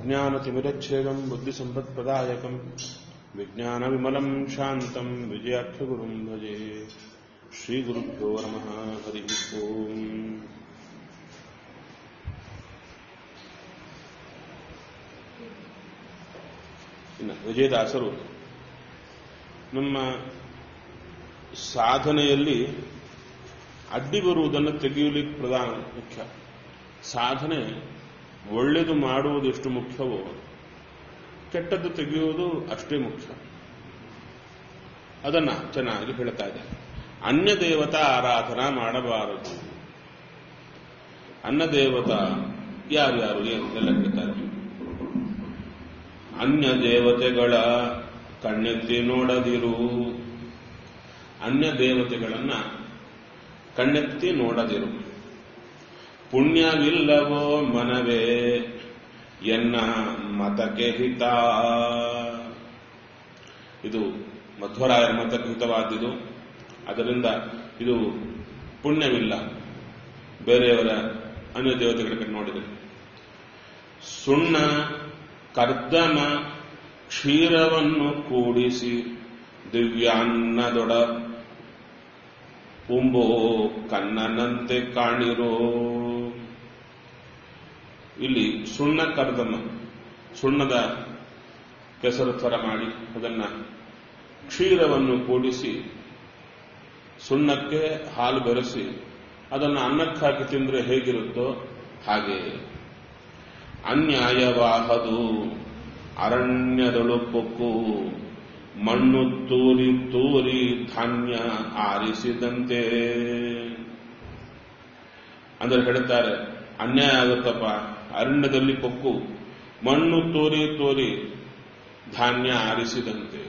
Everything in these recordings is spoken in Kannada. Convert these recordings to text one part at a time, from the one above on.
अज्ञानतिमिरच्छेदम् बुद्धिसम्पत्प्रदायकम् विज्ञानविमलम् शान्तम् विजयाख्यगुरुम् भजे श्रीगुरुभ्यो नमः हरिः ओम् ಇನ್ನು ವಿಜಯದಾಸರು ನಮ್ಮ ಸಾಧನೆಯಲ್ಲಿ ಅಡ್ಡಿ ಬರುವುದನ್ನು ತೆಗೆಯಲಿಕ್ಕೆ ಪ್ರಧಾನ ಮುಖ್ಯ ಸಾಧನೆ ಒಳ್ಳೆಯದು ಮಾಡುವುದು ಎಷ್ಟು ಮುಖ್ಯವೋ ಕೆಟ್ಟದ್ದು ತೆಗೆಯುವುದು ಅಷ್ಟೇ ಮುಖ್ಯ ಅದನ್ನ ಚೆನ್ನಾಗಿ ಹೇಳ್ತಾ ಇದೆ ಅನ್ಯ ದೇವತಾ ಆರಾಧನಾ ಮಾಡಬಾರದು ಅನ್ನ ದೇವತಾ ಯಾರ್ಯಾರು ಏನು ಎಲ್ಲ ಹೇಳ್ತಾರೆ ಅನ್ಯ ದೇವತೆಗಳ ಕಣ್ಣೆತ್ತಿ ನೋಡದಿರು ಅನ್ಯ ದೇವತೆಗಳನ್ನ ಕಣ್ಣೆತ್ತಿ ನೋಡದಿರು ಪುಣ್ಯವಿಲ್ಲವೋ ಮನವೇ ಎನ್ನ ಮತಕ್ಕೆ ಹಿತ ಇದು ಮಧ್ವರಾಯರ ಮತಕ್ಕೆ ಹಿತವಾದಿದು ಅದರಿಂದ ಇದು ಪುಣ್ಯವಿಲ್ಲ ಬೇರೆಯವರ ಅನ್ಯ ದೇವತೆಗಳ ಕಡೆ ನೋಡಿದರೆ ಸುಣ್ಣ ಕರ್ದಮ ಕ್ಷೀರವನ್ನು ಕೂಡಿಸಿ ದಿವ್ಯಾನ್ನದೊಡ ಉಂಬೋ ಕನ್ನನಂತೆ ಕಾಣಿರೋ ಇಲ್ಲಿ ಸುಣ್ಣ ಕರ್ದಮ ಸುಣ್ಣದ ಕೆಸರು ಥರ ಮಾಡಿ ಅದನ್ನ ಕ್ಷೀರವನ್ನು ಕೂಡಿಸಿ ಸುಣ್ಣಕ್ಕೆ ಹಾಲು ಬೆರೆಸಿ ಅದನ್ನು ಅನ್ನಕ್ಕೆ ಹಾಕಿ ತಿಂದ್ರೆ ಹೇಗಿರುತ್ತೋ ಹಾಗೆ ಅನ್ಯಾಯವಾಹದು ಅರಣ್ಯದೊಳು ಪೊಕ್ಕು ಮಣ್ಣು ತೂರಿ ತೂರಿ ಧಾನ್ಯ ಆರಿಸಿದಂತೆ ಅಂದರೆ ಹೇಳ್ತಾರೆ ಅನ್ಯಾಯ ಆಗುತ್ತಪ್ಪ ಅರಣ್ಯದಲ್ಲಿ ಪೊಕ್ಕು ಮಣ್ಣು ತೋರಿ ತೋರಿ ಧಾನ್ಯ ಆರಿಸಿದಂತೆ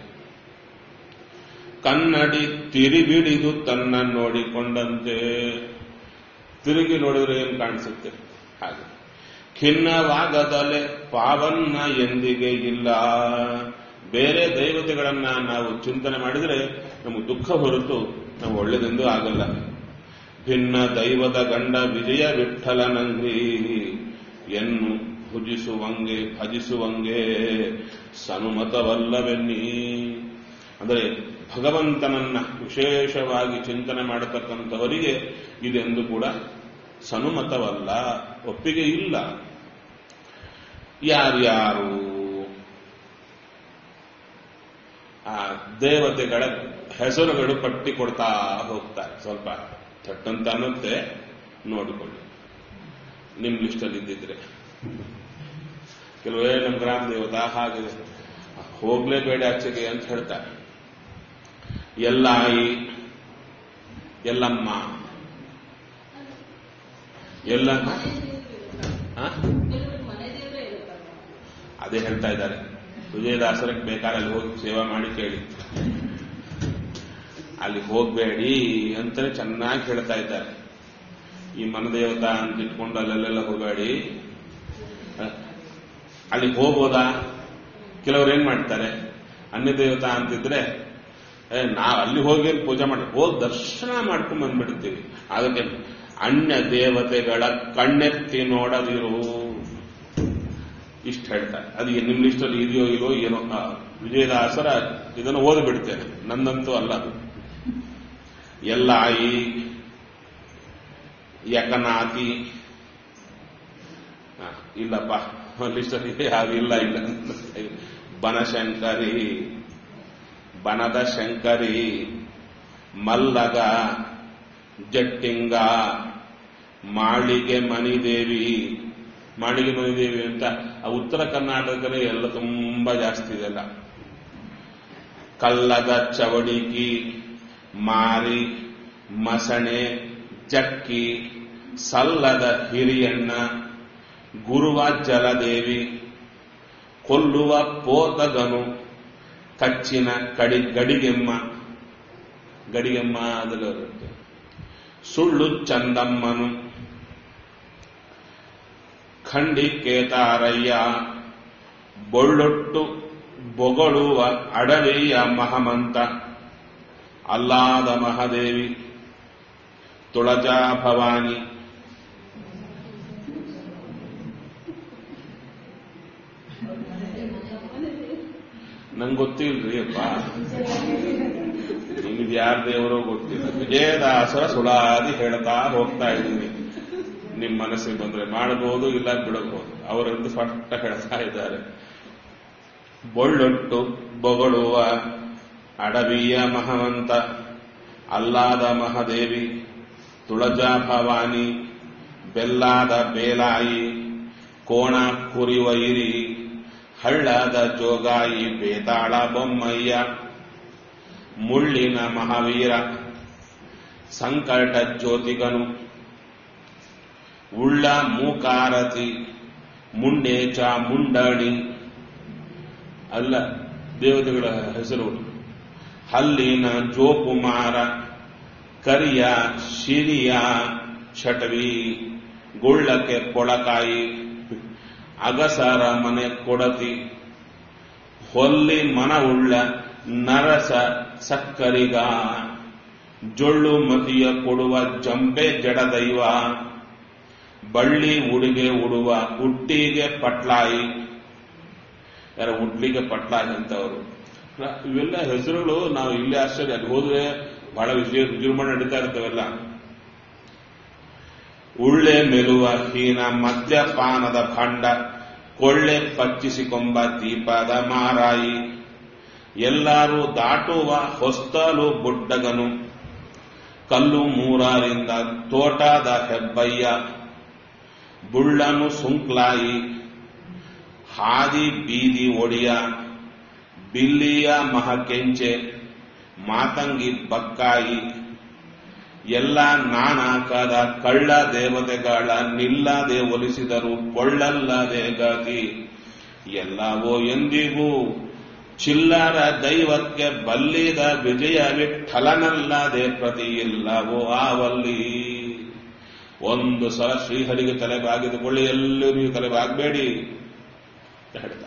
ಕನ್ನಡಿ ತಿರಿಬಿಡಿದು ತನ್ನ ನೋಡಿಕೊಂಡಂತೆ ತಿರುಗಿ ನೋಡಿದ್ರೆ ಏನು ಕಾಣಿಸುತ್ತೆ ಹಾಗೆ ಖಿನ್ನವಾಗದಲೆ ಪಾವನ್ನ ಎಂದಿಗೆ ಇಲ್ಲ ಬೇರೆ ದೈವತೆಗಳನ್ನ ನಾವು ಚಿಂತನೆ ಮಾಡಿದರೆ ನಮಗೆ ದುಃಖ ಹೊರತು ನಾವು ಒಳ್ಳೆದೆಂದು ಆಗಲ್ಲ ಭಿನ್ನ ದೈವದ ಗಂಡ ವಿಜಯ ವಿಠಲನಂಗ್ರಿ ಎನ್ನು ಭುಜಿಸುವಂಗೆ ಭಜಿಸುವಂಗೆ ಸನುಮತವಲ್ಲವೆನ್ನಿ ಅಂದರೆ ಭಗವಂತನನ್ನ ವಿಶೇಷವಾಗಿ ಚಿಂತನೆ ಮಾಡತಕ್ಕಂಥವರಿಗೆ ಇದೆಂದು ಕೂಡ ಸನುಮತವಲ್ಲ ಒಪ್ಪಿಗೆ ಇಲ್ಲ ಯಾರ್ಯಾರು ಆ ದೇವತೆಗಳ ಹೆಸರುಗಳು ಪಟ್ಟಿ ಕೊಡ್ತಾ ಹೋಗ್ತಾರೆ ಸ್ವಲ್ಪ ಥಟ್ಟಂತ ಅನ್ನುತ್ತೆ ನೋಡಿಕೊಳ್ಳಿ ನಿಮ್ ಲಿಸ್ಟಲ್ಲಿ ಇದ್ದಿದ್ರೆ ಕೆಲವೇ ನಮ್ಮ ಗ್ರಾಮ ದೇವತಾ ಹಾಗೆ ಹೋಗ್ಲೇಬೇಡ ಆಚೆಗೆ ಅಂತ ಹೇಳ್ತಾರೆ ಎಲ್ಲಾಯಿ ಎಲ್ಲಮ್ಮ ಎಲ್ಲ ಅದೇ ಹೇಳ್ತಾ ಇದ್ದಾರೆ ವಿಜಯದಾಸರಕ್ಕೆ ಬೇಕಾದ್ರೆ ಅಲ್ಲಿ ಹೋಗಿ ಸೇವಾ ಮಾಡಿ ಕೇಳಿ ಅಲ್ಲಿ ಹೋಗ್ಬೇಡಿ ಅಂತಲೇ ಚೆನ್ನಾಗಿ ಹೇಳ್ತಾ ಇದ್ದಾರೆ ಈ ಮನದೇವತಾ ಅಂತ ಇಟ್ಕೊಂಡು ಅಲ್ಲೆಲ್ಲ ಹೋಗಬೇಡಿ ಅಲ್ಲಿ ಹೋಗ್ಬೋದಾ ಕೆಲವ್ರು ಏನ್ ಮಾಡ್ತಾರೆ ಅನ್ಯ ದೇವತಾ ಅಂತಿದ್ರೆ ನಾವು ಅಲ್ಲಿ ಹೋಗಿ ಪೂಜೆ ಮಾಡಿ ಹೋಗಿ ದರ್ಶನ ಮಾಡ್ಕೊಂಡ್ ಬಂದ್ಬಿಡ್ತೀವಿ ಅದಕ್ಕೆ ಅನ್ಯ ದೇವತೆಗಳ ಕಣ್ಣೆತ್ತಿ ನೋಡದಿರು ಇಷ್ಟ ಹೇಳ್ತಾರೆ ಅದು ನಿಮ್ ಲಿಸ್ಟಲ್ಲಿ ಇದೆಯೋ ಇಲ್ಲೋ ಏನೋ ವಿಜಯದಾಸರ ಇದನ್ನು ಓದ್ಬಿಡ್ತೇನೆ ನಂದಂತೂ ಅಲ್ಲ ಅದು ಎಲ್ಲಾಯಿ ಯಕನಾತಿ ಇಲ್ಲಪ್ಪ ಲಿಸ್ಟಲ್ಲಿ ಅದು ಇಲ್ಲ ಇಲ್ಲ ಬನಶಂಕರಿ ಬನದ ಶಂಕರಿ ಮಲ್ಲಗ ಜಟ್ಟಿಂಗ ಮಾಳಿಗೆ ಮಣಿದೇವಿ ಮಾಳಿಗೆ ಮಣಿದೇವಿ ಅಂತ ಆ ಉತ್ತರ ಕರ್ನಾಟಕದಲ್ಲಿ ಎಲ್ಲ ತುಂಬಾ ಜಾಸ್ತಿ ಇದೆಲ್ಲ ಕಲ್ಲದ ಚವಡಿಕಿ ಮಾರಿ ಮಸಣೆ ಜಕ್ಕಿ ಸಲ್ಲದ ಹಿರಿಯಣ್ಣ ಗುರುವ ಜಲದೇವಿ ಕೊಲ್ಲುವ ಪೋತಗನು ಕಚ್ಚಿನ ಕಡಿ ಗಡಿಗೆಮ್ಮ ಗಡಿಗೆಮ್ಮ ಅದರಲ್ಲಿ ಬರುತ್ತೆ ಸುಳ್ಳು ಚಂದಮ್ಮನು ಖಂಡಿ ಕೇತಾರಯ್ಯ ಬೊಳ್ಳೊಟ್ಟು ಬೊಗಳುವ ಅಡವಿಯ ಮಹಮಂತ ಅಲ್ಲಾದ ಮಹಾದೇವಿ ತುಳಜಾ ಭವಾನಿ ನಂಗೆ ಗೊತ್ತಿಲ್ರಿ ಅಪ್ಪ ನಿಮ್ಗೆ ಯಾರ ದೇವರೋ ಗೊತ್ತಿಲ್ಲ ವಿಜಯದಾಸರ ಸುಳಾದಿ ಹೇಳ್ತಾ ಹೋಗ್ತಾ ಇದ್ದೀನಿ ನಿಮ್ ಮನಸ್ಸಿಗೆ ಬಂದ್ರೆ ಮಾಡಬಹುದು ಇಲ್ಲ ಬಿಡಬಹುದು ಅವರೆಂದು ಸ್ಪಷ್ಟ ಹೇಳ್ತಾ ಇದ್ದಾರೆ ಬೊಳ್ಳೊಟ್ಟು ಬೊಗಳುವ ಅಡವಿಯ ಮಹವಂತ ಅಲ್ಲಾದ ಮಹಾದೇವಿ ತುಳಜಾ ಭವಾನಿ ಬೆಲ್ಲಾದ ಬೇಲಾಯಿ ಕೋಣ ಕುರಿವೈರಿ ಹಳ್ಳದ ಜೋಗಾಯಿ ಬೇತಾಳ ಬೊಮ್ಮಯ್ಯ ಮುಳ್ಳಿನ ಮಹಾವೀರ ಸಂಕಟ ಜ್ಯೋತಿಗನು ಉಳ್ಳ ಮೂಕಾರತಿ ಮುಂಡೇಚ ಮುಂಡಣಿ ಅಲ್ಲ ದೇವತೆಗಳ ಹೆಸರು ಹಲ್ಲಿನ ಜೋಕುಮಾರ ಕರಿಯ ಶಿರಿಯ ಛಟವಿ ಗುಳ್ಳಕ್ಕೆ ಕೊಳಕಾಯಿ ಅಗಸರ ಮನೆ ಕೊಡತಿ ಹೊಲ್ಲಿ ಮನವುಳ್ಳ ನರಸ ಸಕ್ಕರಿಗ ಜೊಳ್ಳು ಮತಿಯ ಕೊಡುವ ಜಂಬೆ ಜಡದೈವ ಬಳ್ಳಿ ಉಡಿಗೆ ಉಡುವ ಹುಟ್ಟಿಗೆ ಪಟ್ಲಾಯಿ ಯಾರ ಉಡ್ಲಿಗೆ ಪಟ್ಲಾಯಿ ಅಂತವರು ಇವೆಲ್ಲ ಹೆಸರುಗಳು ನಾವು ಇಲ್ಲಿ ಆಶ್ಚರ್ಯ ಅಲ್ಲಿ ಹೋದ್ರೆ ಬಹಳ ವಿಜಯ ವಿಜೃಂಭಣೆ ನಡೀತಾ ಇರ್ತವೆಲ್ಲ ಉಳ್ಳೆ ಮೆಲುವ ಹೀನ ಮದ್ಯಪಾನದ ಭಾಂಡ ಕೊಳ್ಳೆ ಪಚ್ಚಿಸಿಕೊಂಬ ದೀಪದ ಮಾರಾಯಿ ಎಲ್ಲರೂ ದಾಟುವ ಹೊಸ್ತಲು ಬುಡ್ಡಗನು ಕಲ್ಲು ಮೂರಾರಿಂದ ತೋಟದ ಹೆಬ್ಬಯ್ಯ ಬುಳ್ಳನು ಸುಂಕ್ಲಾಯಿ ಹಾದಿ ಬೀದಿ ಒಡಿಯ ಬಿಲ್ಲಿಯ ಮಹಕೆಂಚೆ ಮಾತಂಗಿ ಬಕ್ಕಾಯಿ ಎಲ್ಲ ನಾನಾಕದ ಕಳ್ಳ ದೇವತೆಗಳ ನಿಲ್ಲದೆ ಒಲಿಸಿದರು ಕೊಳ್ಳಲ್ಲದೆ ಗತಿ ಎಲ್ಲವೋ ಎಂದಿಗೂ ಚಿಲ್ಲರ ದೈವಕ್ಕೆ ಬಲ್ಲಿದ ವಿಜಯ ವಿಠಲನಲ್ಲದೆ ಪ್ರತಿ ಇಲ್ಲವೋ ಆವಲ್ಲಿ ಒಂದು ಸಲ ಶ್ರೀಹರಿಗೆ ತಲೆ ಬಾಗಿದುಕೊಳ್ಳಿ ಎಲ್ಲೂ ನೀವು ತಲೆ ಬಾಗಬೇಡಿ ಹೇಳ್ತಾರೆ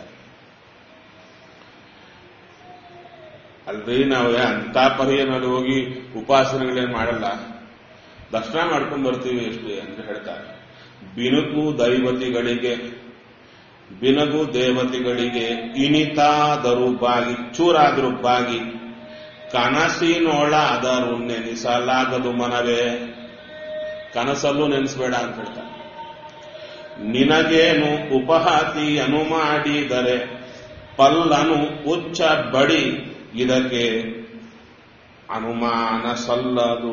ಅಲ್ರಿ ನಾವು ಅಂತ ಪರಿಯಲ್ಲಿ ಹೋಗಿ ಉಪಾಸನೆಗಳೇನು ಮಾಡಲ್ಲ ದರ್ಶನ ಮಾಡ್ಕೊಂಡು ಬರ್ತೀವಿ ಎಷ್ಟು ಅಂತ ಹೇಳ್ತಾರೆ ಬಿನುಕು ದೈವತಿಗಳಿಗೆ ಬಿನಗು ದೇವತೆಗಳಿಗೆ ಇನಿತಾದರೂ ಬಾಗಿ ಚೂರಾದರೂ ಬಾಗಿ ಕನಸಿನೊಳ ಆದರೂ ನೆನೆಸಲಾಗದು ಮನವೇ ಕನಸಲ್ಲೂ ನೆನೆಸಬೇಡ ಅಂತ ಹೇಳ್ತಾರೆ ನಿನಗೇನು ಉಪಹಾತಿಯನು ಮಾಡಿದರೆ ಪಲ್ಲನು ಉಚ್ಚ ಬಡಿ ಇದಕ್ಕೆ ಅನುಮಾನ ಸಲ್ಲದು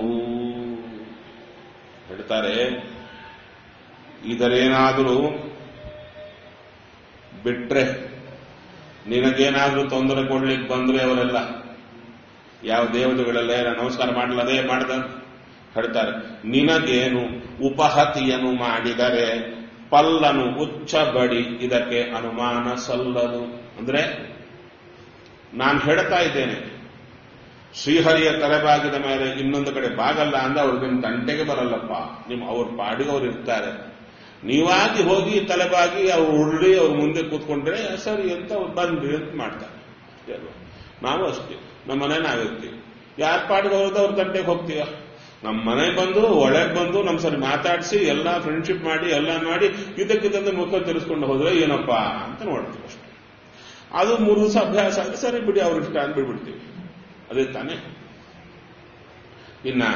ಹೇಳ್ತಾರೆ ಇದರೇನಾದರೂ ಬಿಟ್ರೆ ನಿನಗೇನಾದ್ರೂ ತೊಂದರೆ ಕೊಡ್ಲಿಕ್ಕೆ ಬಂದ್ರೆ ಅವರೆಲ್ಲ ಯಾವ ದೇವತೆಗಳೆಲ್ಲ ಏನ ನಮಸ್ಕಾರ ಮಾಡಲದೇ ಮಾಡ್ದ ಹೇಳ್ತಾರೆ ನಿನಗೇನು ಉಪಹತಿಯನ್ನು ಮಾಡಿದರೆ ಪಲ್ಲನು ಉಚ್ಚ ಬಡಿ ಇದಕ್ಕೆ ಅನುಮಾನ ಸಲ್ಲದು ಅಂದ್ರೆ ನಾನು ಹೇಳ್ತಾ ಇದ್ದೇನೆ ಶ್ರೀಹರಿಯ ತಲೆಬಾಗಿದ ಮೇಲೆ ಇನ್ನೊಂದು ಕಡೆ ಬಾಗಲ್ಲ ಅಂದ್ರೆ ಅವ್ರಿಗೆ ನಿಮ್ಮ ತಂಟೆಗೆ ಬರಲ್ಲಪ್ಪ ನಿಮ್ಮ ಅವ್ರ ಪಾಡಿಗೆ ಅವ್ರು ಇರ್ತಾರೆ ನೀವಾಗಿ ಹೋಗಿ ತಲೆಬಾಗಿ ಅವ್ರು ಉರುಳಿ ಅವ್ರ ಮುಂದೆ ಕೂತ್ಕೊಂಡ್ರೆ ಸರಿ ಅಂತ ಅವ್ರು ಬನ್ರಿ ಅಂತ ಮಾಡ್ತಾರೆ ಅಷ್ಟೇ ಅಲ್ವಾ? ನಾವು ಅಷ್ಟೇ ನಮ್ಮ ಮನೆ ನಾವಿರ್ತೀವಿ ಯಾರ ಪಾಡಿಗೆ ಅವ್ರದ್ದು ಅವ್ರ ತಂಟೆಗೆ ಹೋಗ್ತೀವ ನಮ್ಮ ಮನೆ ಬಂದು ಒಳಗೆ ಬಂದು ನಮ್ ಸರಿ ಮಾತಾಡಿಸಿ ಎಲ್ಲ ಫ್ರೆಂಡ್ಶಿಪ್ ಮಾಡಿ ಎಲ್ಲ ಮಾಡಿ ಇದಕ್ಕಿದ್ದಂತೆ ಮುಖ ತಿರ್ಸ್ಕೊಂಡು ಹೋದ್ರೆ ಏನಪ್ಪಾ ಅಂತ ನೋಡ್ತೀವಿ ಅಷ್ಟೇ ಅದು ಮೂರು ದಿವಸ ಅಭ್ಯಾಸ ಆದ್ರೆ ಸರಿ ಬಿಡಿ ಅವ್ರ ಇಷ್ಟ ಅಂತ ಬಿಡ್ಬಿಡ್ತೀವಿ ಅದೇ ತಾನೇ ಇನ್ನ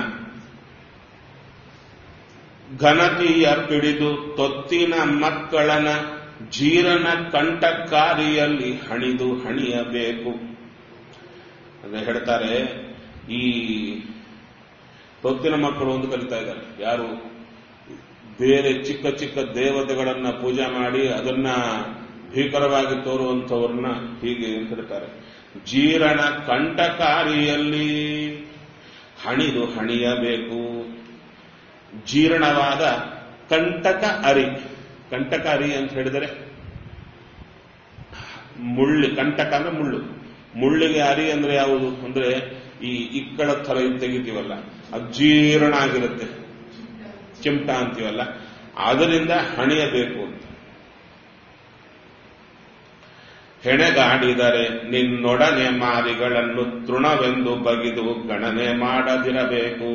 ಘನತೆಯ ಪಿಡಿದು ತೊತ್ತಿನ ಮಕ್ಕಳನ ಜೀರನ ಕಂಠಕಾರಿಯಲ್ಲಿ ಹಣಿದು ಹಣಿಯಬೇಕು ಅಂದ್ರೆ ಹೇಳ್ತಾರೆ ಈ ತೊತ್ತಿನ ಮಕ್ಕಳು ಒಂದು ಕಲಿತಾ ಇದ್ದಾರೆ ಯಾರು ಬೇರೆ ಚಿಕ್ಕ ಚಿಕ್ಕ ದೇವತೆಗಳನ್ನ ಪೂಜೆ ಮಾಡಿ ಅದನ್ನ ಭೀಕರವಾಗಿ ತೋರುವಂಥವ್ರನ್ನ ಹೀಗೆ ಅಂತ ಹೇಳ್ತಾರೆ ಜೀರಣ ಕಂಠಕಾರಿಯಲ್ಲಿ ಹಣಿದು ಹಣಿಯಬೇಕು ಜೀರ್ಣವಾದ ಕಂಟಕ ಅರಿ ಕಂಟಕ ಅರಿ ಅಂತ ಹೇಳಿದರೆ ಮುಳ್ಳು ಕಂಟಕ ಅಂದ್ರೆ ಮುಳ್ಳು ಮುಳ್ಳಿಗೆ ಅರಿ ಅಂದ್ರೆ ಯಾವುದು ಅಂದ್ರೆ ಈ ಇಕ್ಕಳ ಥರ ಇದು ತೆಗಿತೀವಲ್ಲ ಅದು ಜೀರ್ಣ ಆಗಿರುತ್ತೆ ಚಿಮಟ ಅಂತೀವಲ್ಲ ಅದರಿಂದ ಹಣಿಯಬೇಕು ಅಂತ ಹೆಣೆಗಾಡಿದರೆ ನಿನ್ನೊಡನೆ ಮಾರಿಗಳನ್ನು ತೃಣವೆಂದು ಬಗಿದು ಗಣನೆ ಮಾಡದಿರಬೇಕು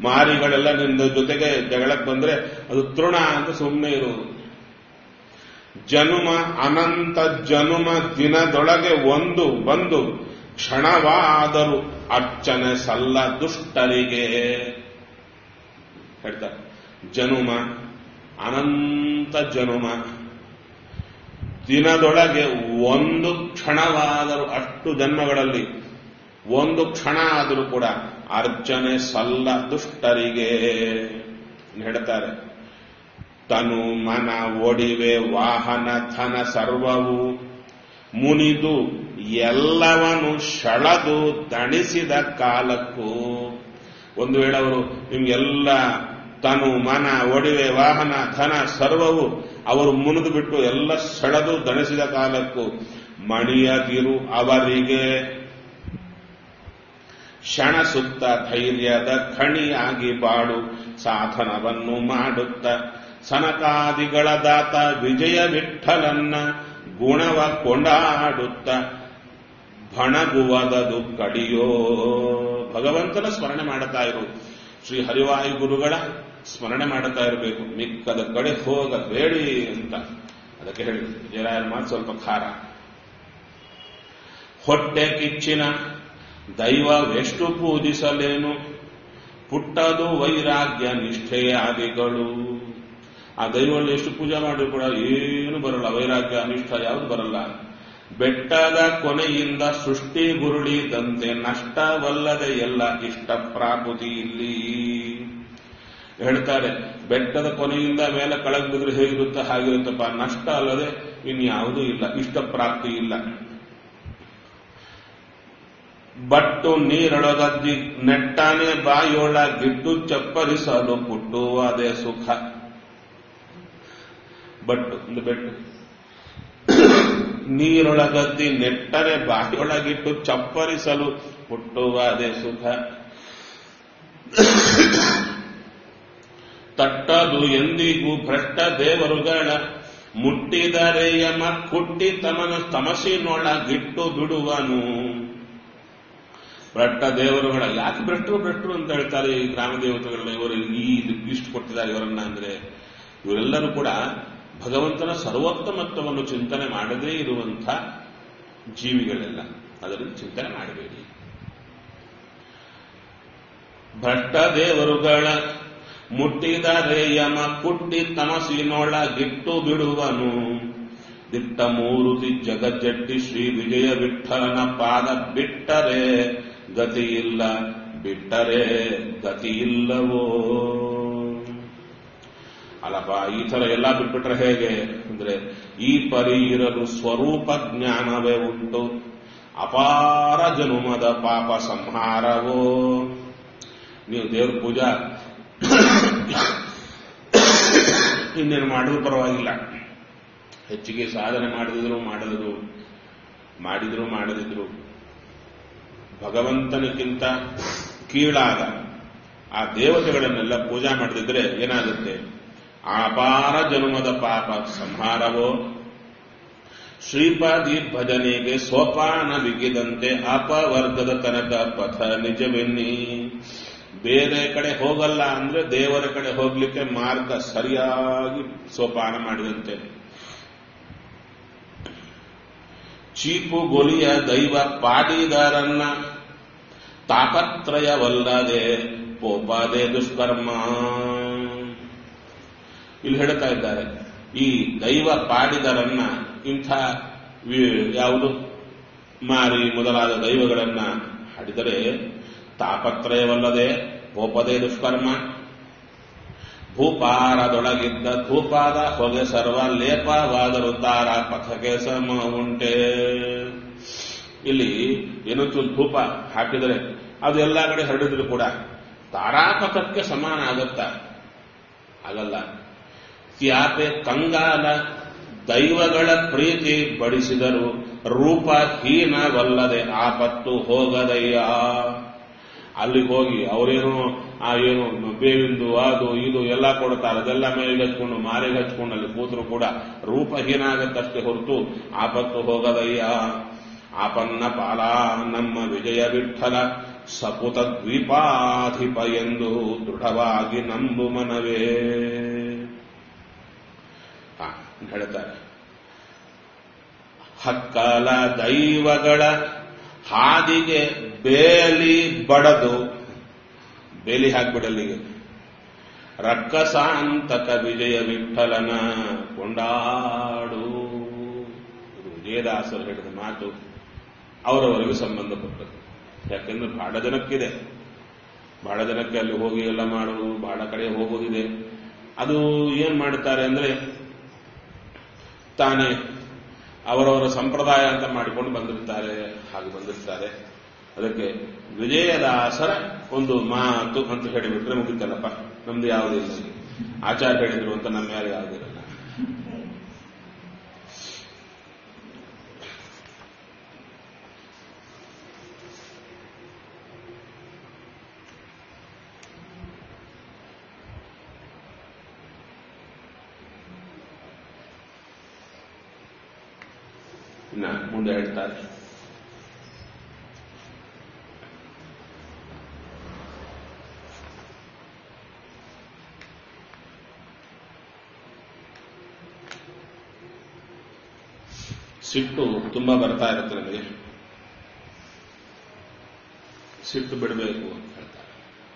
ಮಾರಿಗಳೆಲ್ಲ ನಿನ್ನ ಜೊತೆಗೆ ಜಗಳಕ್ಕೆ ಬಂದ್ರೆ ಅದು ತೃಣ ಅಂತ ಸುಮ್ಮನೆ ಇರುವುದು ಜನುಮ ಅನಂತ ಜನುಮ ದಿನದೊಳಗೆ ಒಂದು ಬಂದು ಕ್ಷಣವಾದರೂ ಅರ್ಚನೆ ಸಲ್ಲ ದುಷ್ಟರಿಗೆ ಹೇಳ್ತಾರೆ ಜನುಮ ಅನಂತ ಜನುಮ ದಿನದೊಳಗೆ ಒಂದು ಕ್ಷಣವಾದರೂ ಅಷ್ಟು ಜನ್ಮಗಳಲ್ಲಿ ಒಂದು ಕ್ಷಣ ಆದರೂ ಕೂಡ ಅರ್ಚನೆ ಸಲ್ಲ ದುಷ್ಟರಿಗೆ ಹೇಳ್ತಾರೆ ತನು ಮನ ಒಡಿವೆ ವಾಹನ ಧನ ಸರ್ವವು ಮುನಿದು ಎಲ್ಲವನು ಶಳದು ದಣಿಸಿದ ಕಾಲಕ್ಕೂ ಒಂದು ವೇಳೆ ಅವರು ನಿಮ್ಗೆಲ್ಲ ತನು ಮನ ಒಡಿವೆ ವಾಹನ ಧನ ಸರ್ವವು ಅವರು ಮುನಿದು ಬಿಟ್ಟು ಎಲ್ಲ ಸೆಳೆದು ದಣಿಸಿದ ಕಾಲಕ್ಕೂ ಮಣಿಯದಿರು ಅವರಿಗೆ ಕ್ಷಣ ಸುತ್ತ ಧೈರ್ಯದ ಖಣಿಯಾಗಿ ಬಾಡು ಸಾಧನವನ್ನು ಮಾಡುತ್ತ ಸನಕಾದಿಗಳ ದಾತ ವಿಜಯ ವಿಠಲನ್ನ ಗುಣವ ಕೊಂಡಾಡುತ್ತ ಭಣಗುವದದು ಕಡಿಯೋ ಭಗವಂತನ ಸ್ಮರಣೆ ಮಾಡುತ್ತಾ ಇರು ಶ್ರೀ ಹರಿವಾಯು ಗುರುಗಳ ಸ್ಮರಣೆ ಮಾಡುತ್ತಾ ಇರಬೇಕು ಮಿಕ್ಕದ ಕಡೆ ಹೋಗಬೇಡಿ ಅಂತ ಅದಕ್ಕೆ ಹೇಳಿ ವಿಜಯರಾಯರ ಮಾತು ಸ್ವಲ್ಪ ಖಾರ ಹೊಟ್ಟೆ ಕಿಚ್ಚಿನ ದೈವವೆಷ್ಟು ಪೂಜಿಸಲೇನು ಪುಟ್ಟದು ವೈರಾಗ್ಯ ನಿಷ್ಠೆಯಾದಿಗಳು ಆ ದೈವಗಳು ಎಷ್ಟು ಪೂಜೆ ಮಾಡಿದ್ರು ಕೂಡ ಏನು ಬರಲ್ಲ ವೈರಾಗ್ಯ ಅನಿಷ್ಠ ಯಾವುದು ಬರಲ್ಲ ಬೆಟ್ಟದ ಕೊನೆಯಿಂದ ಸೃಷ್ಟಿ ಗುರುಳಿದಂತೆ ನಷ್ಟವಲ್ಲದೆ ಎಲ್ಲ ಇಷ್ಟ ಪ್ರಾಪುತಿ ಇಲ್ಲಿ ಹೇಳ್ತಾರೆ ಬೆಟ್ಟದ ಕೊನೆಯಿಂದ ಮೇಲೆ ಕೆಳಗೆ ಬಿದ್ರೆ ಹೇಗಿರುತ್ತೆ ಹಾಗಿರುತ್ತಪ್ಪ ನಷ್ಟ ಅಲ್ಲದೆ ಇನ್ಯಾವುದೂ ಇಲ್ಲ ಇಷ್ಟ ಪ್ರಾಪ್ತಿ ಇಲ್ಲ ಬಟ್ಟು ನೀರೊಳಗದ್ದಿ ನೆಟ್ಟಾನೆ ಬಾಯೊಳ ಗಿಡ್ಡು ಚಪ್ಪರಿಸಲು ಪುಟ್ಟುವುದೇ ಸುಖ ಬಟ್ಟು ಒಂದು ಬೆಟ್ಟು ನೀರೊಳಗದ್ದಿ ನೆಟ್ಟರೆ ಬಾಯೊಳಗಿಟ್ಟು ಚಪ್ಪರಿಸಲು ಹುಟ್ಟುವುದೇ ಸುಖ ತಟ್ಟದು ಎಂದಿಗೂ ಭ್ರಷ್ಟ ದೇವರುಗಳ ಮುಟ್ಟಿದರೆ ಯಮ ಕುಟ್ಟಿ ತಮನ ತಮಸಿನೊಳಗಿಟ್ಟು ಬಿಡುವನು ಭ್ರಷ್ಟ ದೇವರುಗಳ ಯಾಕೆ ಭ್ರಷ್ಟರು ಭ್ರಷ್ಟರು ಅಂತ ಹೇಳ್ತಾರೆ ಈ ಗ್ರಾಮ ದೇವತೆಗಳನ್ನ ಇವರು ಈ ಇಷ್ಟು ಕೊಟ್ಟಿದ್ದಾರೆ ಇವರನ್ನ ಅಂದ್ರೆ ಇವರೆಲ್ಲರೂ ಕೂಡ ಭಗವಂತನ ಸರ್ವೋತ್ತಮತ್ವವನ್ನು ಚಿಂತನೆ ಮಾಡದೇ ಇರುವಂಥ ಜೀವಿಗಳೆಲ್ಲ ಅದರಲ್ಲಿ ಚಿಂತನೆ ಮಾಡಬೇಡಿ ಭ್ರಷ್ಟ ದೇವರುಗಳ ಮುಟ್ಟಿದರೆ ಯಮ ಕುಟ್ಟಿ ತಮಸಿನೊಳ ಗಿಟ್ಟು ಬಿಡುವನು ದಿಟ್ಟ ಮೂರುತಿ ಜಗಜ್ಜಟ್ಟಿ ಶ್ರೀ ವಿಜಯ ವಿಠಲನ ಪಾದ ಬಿಟ್ಟರೆ ಗತಿಯಿಲ್ಲ ಬಿಟ್ಟರೆ ಗತಿಯಿಲ್ಲವೋ ಅಲ್ಲಪ್ಪ ಈ ತರ ಎಲ್ಲ ಬಿಟ್ಬಿಟ್ರೆ ಹೇಗೆ ಅಂದ್ರೆ ಈ ಪರಿ ಇರಲು ಸ್ವರೂಪ ಜ್ಞಾನವೇ ಉಂಟು ಅಪಾರ ಜನುಮದ ಪಾಪ ಸಂಹಾರವೋ ನೀವು ದೇವ್ರ ಪೂಜಾ ಇನ್ನೇನು ಮಾಡಿದ್ರು ಪರವಾಗಿಲ್ಲ ಹೆಚ್ಚಿಗೆ ಸಾಧನೆ ಮಾಡಿದ್ರು ಮಾಡದಿದ್ರು ಮಾಡಿದ್ರು ಮಾಡದಿದ್ರು ಭಗವಂತನಿಗಿಂತ ಕೀಳಾದ ಆ ದೇವತೆಗಳನ್ನೆಲ್ಲ ಪೂಜಾ ಮಾಡದಿದ್ರೆ ಏನಾಗುತ್ತೆ ಅಪಾರ ಜನ್ಮದ ಪಾಪ ಸಂಹಾರವೋ ಶ್ರೀಪಾದಿ ಭಜನೆಗೆ ಸೋಪಾನ ಬಿಗಿದಂತೆ ಅಪವರ್ಗದ ತನಕ ಪಥ ನಿಜವೆನ್ನಿ ಬೇರೆ ಕಡೆ ಹೋಗಲ್ಲ ಅಂದ್ರೆ ದೇವರ ಕಡೆ ಹೋಗ್ಲಿಕ್ಕೆ ಮಾರ್ಗ ಸರಿಯಾಗಿ ಸೋಪಾನ ಮಾಡಿದಂತೆ ಚೀಪು ಗೊಲಿಯ ದೈವ ಪಾಡಿದಾರನ್ನ ತಾಪತ್ರಯವಲ್ಲದೆ ಪೋಪಾದೆ ದುಷ್ಕರ್ಮ ಇಲ್ಲಿ ಹೇಳ್ತಾ ಇದ್ದಾರೆ ಈ ದೈವ ಪಾಡಿದರನ್ನ ಇಂಥ ಯಾವುದು ಮಾರಿ ಮೊದಲಾದ ದೈವಗಳನ್ನ ಹಾಡಿದರೆ ತಾಪತ್ರಯವಲ್ಲದೆ ಪೋಪದೇ ದುಷ್ಕರ್ಮ ಭೂಪಾರದೊಳಗಿದ್ದ ಧೂಪಾದ ಹೊಗೆ ಸರ್ವ ಲೇಪವಾದರು ತಾರ ಪಥಕ್ಕೆ ಸಮ ಉಂಟೆ ಇಲ್ಲಿ ಏನೋ ಧೂಪ ಹಾಕಿದರೆ ಅದು ಎಲ್ಲ ಕಡೆ ಹರಡಿದ್ರು ಕೂಡ ತಾರಾಪಥಕ್ಕೆ ಸಮಾನ ಆಗತ್ತ ಆಗಲ್ಲ ತ್ಯಾಪೆ ಕಂಗಾಲ ದೈವಗಳ ಪ್ರೀತಿ ಬಡಿಸಿದರು ರೂಪಹೀನವಲ್ಲದೆ ಆಪತ್ತು ಹೋಗದಯ್ಯ ಅಲ್ಲಿಗೆ ಹೋಗಿ ಅವರೇನು ಆ ಏನು ಬೇವಿಂದು ಅದು ಇದು ಎಲ್ಲ ಕೊಡ್ತಾರೆ ಅದೆಲ್ಲ ಮೇಲೆ ಹಚ್ಕೊಂಡು ಮಾರಿಗೆ ಹಚ್ಕೊಂಡು ಅಲ್ಲಿ ಕೂತರು ಕೂಡ ರೂಪಹೀನ ಆಗತ್ತಷ್ಟೇ ಹೊರತು ಆಪತ್ತು ಹೋಗದಯ್ಯ ಆಪನ್ನ ಪಾಲ ನಮ್ಮ ವಿಜಯ ವಿಠಲ ಸಪುತ ದ್ವೀಪಾಧಿಪ ಎಂದು ದೃಢವಾಗಿ ನಂಬು ಮನವೇ ಹೇಳ್ತಾರೆ ಹಕ್ಕಲ ದೈವಗಳ ಹಾದಿಗೆ ಬೇಲಿ ಬಡದು ಬೇಲಿ ಹಾಕ್ಬಿಡಲ್ಲಿಗೆ ರಕ್ಕಸಾಂತಕ ವಿಜಯ ವಿಠಲನ ಕೊಂಡಾಡು ಇದು ವಿಜಯದಾಸರು ಹೇಳಿದ ಮಾತು ಅವರವರಿಗೆ ಸಂಬಂಧಪಟ್ಟದ್ದು ಯಾಕೆಂದ್ರೆ ಬಹಳ ಜನಕ್ಕಿದೆ ಬಹಳ ಜನಕ್ಕೆ ಅಲ್ಲಿ ಹೋಗಿ ಎಲ್ಲ ಮಾಡೋದು ಬಹಳ ಕಡೆ ಹೋಗೋದಿದೆ ಅದು ಏನ್ ಮಾಡ್ತಾರೆ ಅಂದ್ರೆ ತಾನೇ ಅವರವರ ಸಂಪ್ರದಾಯ ಅಂತ ಮಾಡಿಕೊಂಡು ಬಂದಿರ್ತಾರೆ ಹಾಗೆ ಬಂದಿರ್ತಾರೆ ಅದಕ್ಕೆ ವಿಜಯದಾಸರ ಒಂದು ಮಾತು ಅಂತ ಹೇಳಿಬಿಟ್ರೆ ಮುಗಿತಲ್ಲಪ್ಪ ನಮ್ದು ಯಾವುದಿಲ್ಲ ಆಚಾರ ಹೇಳಿದ್ರು ಅಂತ ನಮ್ಮ ಯಾರು ಯಾವುದಿರಲ್ಲ ಇನ್ನ ಮುಂದೆ ಹೇಳ್ತಾರೆ ಸಿಟ್ಟು ತುಂಬಾ ಬರ್ತಾ ಇರುತ್ತೆ ನಮಗೆ ಸಿಟ್ಟು ಬಿಡಬೇಕು ಅಂತ ಹೇಳ್ತಾರೆ